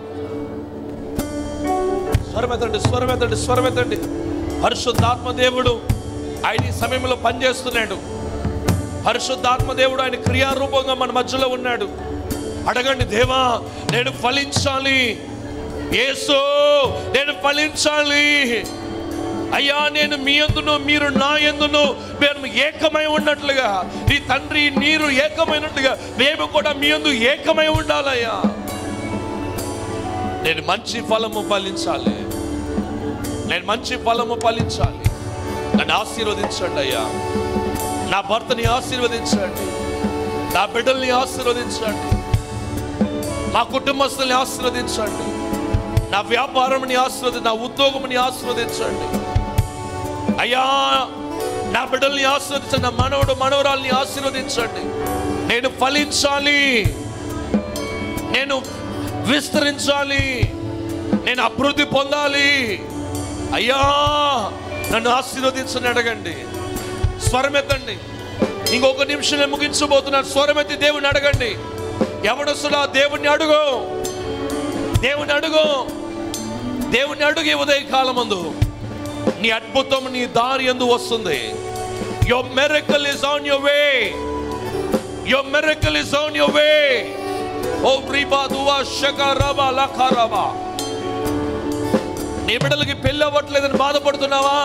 స్వరమెత్తండి స్వరమెత్తండి స్వరమెత్తండి పరిశుద్ధాత్మ దేవుడు ఆయన ఈ సమయంలో పనిచేస్తున్నాడు పరిశుద్ధాత్మ దేవుడు ఆయన క్రియారూపంగా మన మధ్యలో ఉన్నాడు అడగండి దేవా నేను ఫలించాలి యేసు నేను ఫలించాలి అయ్యా నేను మీ ఎందును మీరు నా ఎందును మేము ఏకమై ఉన్నట్లుగా నీ తండ్రి నీరు ఏకమైనట్టుగా మేము కూడా మీ ఎందు ఏకమై ఉండాలయ్యా నేను మంచి ఫలము ఫలించాలి నేను మంచి ఫలము ఫలించాలి నన్ను ఆశీర్వదించండి అయ్యా నా భర్తని ఆశీర్వదించండి నా బిడ్డల్ని ఆశీర్వదించండి మా కుటుంబస్తుల్ని ఆశీర్వదించండి నా వ్యాపారంని ఆశీర్వది నా ఉద్యోగంని ఆశీర్వదించండి అయ్యా నా బిడ్డల్ని ఆశీర్వదించండి నా మనవడు మనవరాల్ని ఆశీర్వదించండి నేను ఫలించాలి నేను విస్తరించాలి నేను అభివృద్ధి పొందాలి అయ్యా నన్ను ఆశీర్వదించని అడగండి స్వరమెత్తండి ఇంకొక నిమిషం నేను ముగించబోతున్నాను స్వరమెత్తి దేవుని అడగండి ఎవడొస్తున్నా దేవుణ్ణి అడుగు దేవుని అడుగు దేవుని అడుగు ఈ ఉదయ కాలమందు నీ అద్భుతం నీ దారి ఎందు వస్తుంది your miracle is on your way your miracle is on your way ఓ ప్రీబా దువా షకరబా లఖరబా నీ బిడ్డలకి పెళ్ళి అవ్వట్లేదని బాధపడుతున్నావా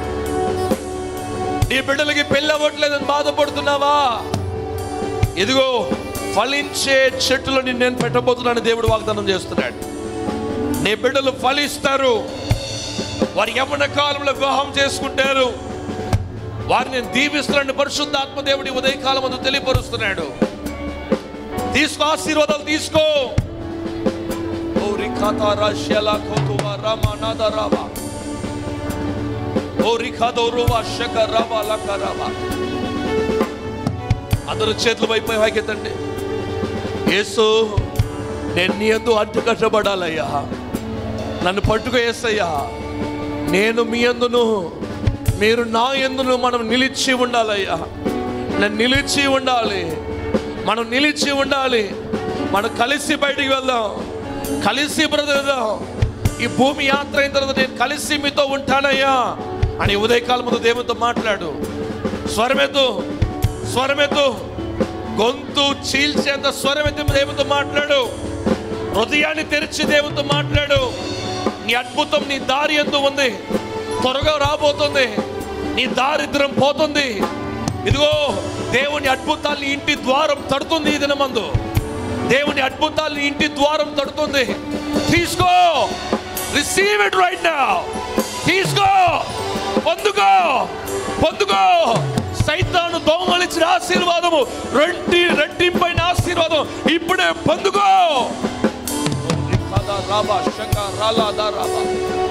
నీ బిడ్డలకి పెళ్ళి అవ్వట్లేదని బాధపడుతున్నావా ఇదిగో ఫలించే చెట్టులని నేను పెట్టబోతున్నాను దేవుడు వాగ్దానం చేస్తున్నాడు నీ బిడ్డలు ఫలిస్తారు వారి యవన కాలంలో వివాహం చేసుకుంటారు వారిని నేను దీవిస్తున్నాను పరిశుద్ధాత్మ దేవుడి ఉదయకాలం అందు తెలియపరుస్తున్నాడు తీసుకో ఆశీర్వాదాలు తీసుకో ఓ రిఖాతా రాశ్యలా కోతువా రామా నాద రావా ఓ రిఖాదో రువా శక రావా లక రావా అందరూ చేతుల వైపు వైకెత్తండి యేసు నేను నీ ఎందు అంటు కట్టబడాలయ్యా నన్ను పట్టుకు వేసయ్యా నేను మీ ఎందును మీరు నా ఎందును మనం నిలిచి ఉండాలయ్యా నేను నిలిచి ఉండాలి మనం నిలిచి ఉండాలి మనం కలిసి బయటికి వెళ్దాం కలిసి బ్రతుకుదాం ఈ భూమి యాత్ర అయిన తర్వాత నేను కలిసి మీతో ఉంటానయ్యా అని ఉదయకాలం ముందు దేవునితో మాట్లాడు స్వరమెత్తు స్వరమెత్తు గొంతు చీల్చేంత స్వరమెత్తి దేవునితో మాట్లాడు హృదయాన్ని తెరిచి దేవునితో మాట్లాడు నీ అద్భుతం నీ దారి ఎందు ఉంది త్వరగా రాబోతుంది నీ దారిద్రం పోతుంది ఇదిగో దేవుని అద్భుతాల్ని ఇంటి ద్వారం తడుతుంది ఈ దినమందు దేవుని అద్భుతాల్ని ఇంటి ద్వారం తడుతుంది తీసుకో రిసీవ్ ఇట్ రైట్ నౌ తీసుకో పొందుకో పొందుకో సైతాను దొంగలించిన ఆశీర్వాదము రెండి రెట్టింపైన ఆశీర్వాదం ఇప్పుడే పొందుకో రికాదా రాబా శక రాలాదా రాబా.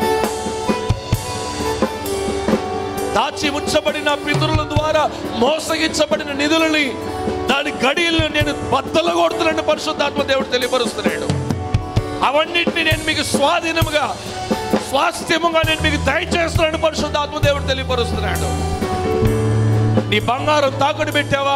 దాచి ఉంచబడిన పితరుల ద్వారా మోసగించబడిన నిధులని దాని గడియలను నేను బద్దలు కొడుతున్నాను పరిశుద్ధాత్మ దేవుడు తెలియపరుస్తున్నాడు అవన్నిటిని నేను మీకు స్వాధీనముగా స్వాస్థ్యముగా నేను మీకు దయచేస్తున్నాను పరిశుద్ధాత్మ దేవుడు తెలియపరుస్తున్నాడు నీ బంగారం తాకట్టు పెట్టావా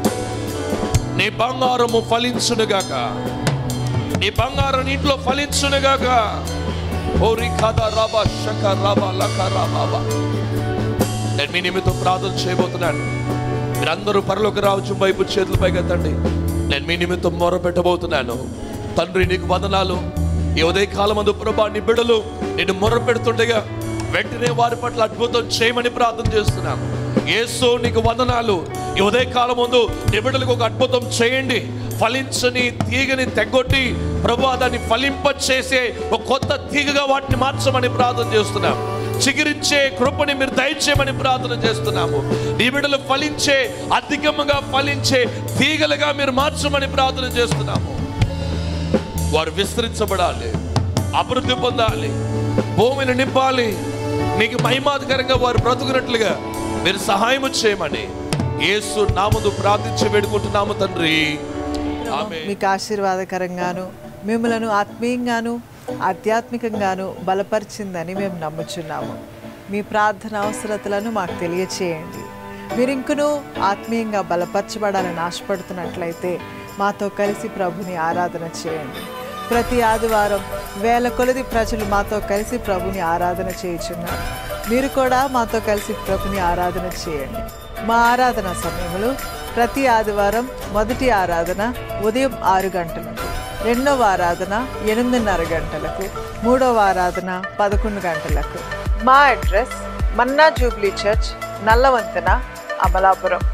నీ బంగారము ఫలించునుగాక నీ బంగారం ఇంట్లో ఫలించునుగాక ఓరి కథ రాబా శక రాబా లక రాబా నేను మీ నిమిత్తం ప్రార్థన చేయబోతున్నాను మీరందరూ పరలోక రావచ్చు వైపు చేతులు పైకెత్తండి నేను మీ నిమిత్తం మొర పెట్టబోతున్నాను తండ్రి నీకు వందనాలు ఈ ఉదయ కాలం అందు ప్రభా నీ బిడ్డలు నేను మొర పెడుతుండగా వెంటనే వారి పట్ల అద్భుతం చేయమని ప్రార్థన చేస్తున్నాను యేసు నీకు వందనాలు ఈ ఉదయ కాలం ముందు నీ బిడ్డలకు ఒక అద్భుతం చేయండి ఫలించని తీగని తెగొట్టి ప్రభు దాన్ని ఫలింప చేసే ఒక కొత్త తీగగా వాటిని మార్చమని ప్రార్థన చేస్తున్నాం చిగురించే కృపని మీరు దయచేయమని ప్రార్థన చేస్తున్నాము ఈ బిడ్డలు ఫలించే అధికముగా ఫలించే తీగలుగా మీరు మార్చమని ప్రార్థన చేస్తున్నాము వారు విస్తరించబడాలి అభివృద్ధి పొందాలి భూమిని నింపాలి నీకు మహిమాధికరంగా వారు బ్రతుకున్నట్లుగా మీరు సహాయం చేయమని యేసు నాముందు ప్రార్థించి వేడుకుంటున్నాము తండ్రి ఆమె మీకు ఆశీర్వాదకరంగాను మిమ్మలను ఆత్మీయంగాను ఆధ్యాత్మికంగాను బలపరిచిందని మేము నమ్ముచున్నాము మీ ప్రార్థన అవసరతలను మాకు తెలియచేయండి మీరు ఇంకనూ ఆత్మీయంగా బలపరచబడాలని ఆశపడుతున్నట్లయితే మాతో కలిసి ప్రభుని ఆరాధన చేయండి ప్రతి ఆదివారం వేల కొలది ప్రజలు మాతో కలిసి ప్రభుని ఆరాధన చేయుచున్నారు మీరు కూడా మాతో కలిసి ప్రభుని ఆరాధన చేయండి మా ఆరాధన సమయంలో ప్రతి ఆదివారం మొదటి ఆరాధన ఉదయం ఆరు గంటలకు రెండవ ఆరాధన ఎనిమిదిన్నర గంటలకు మూడవ ఆరాధన పదకొండు గంటలకు మా address manna jubilee church Nallavantena Amalapuram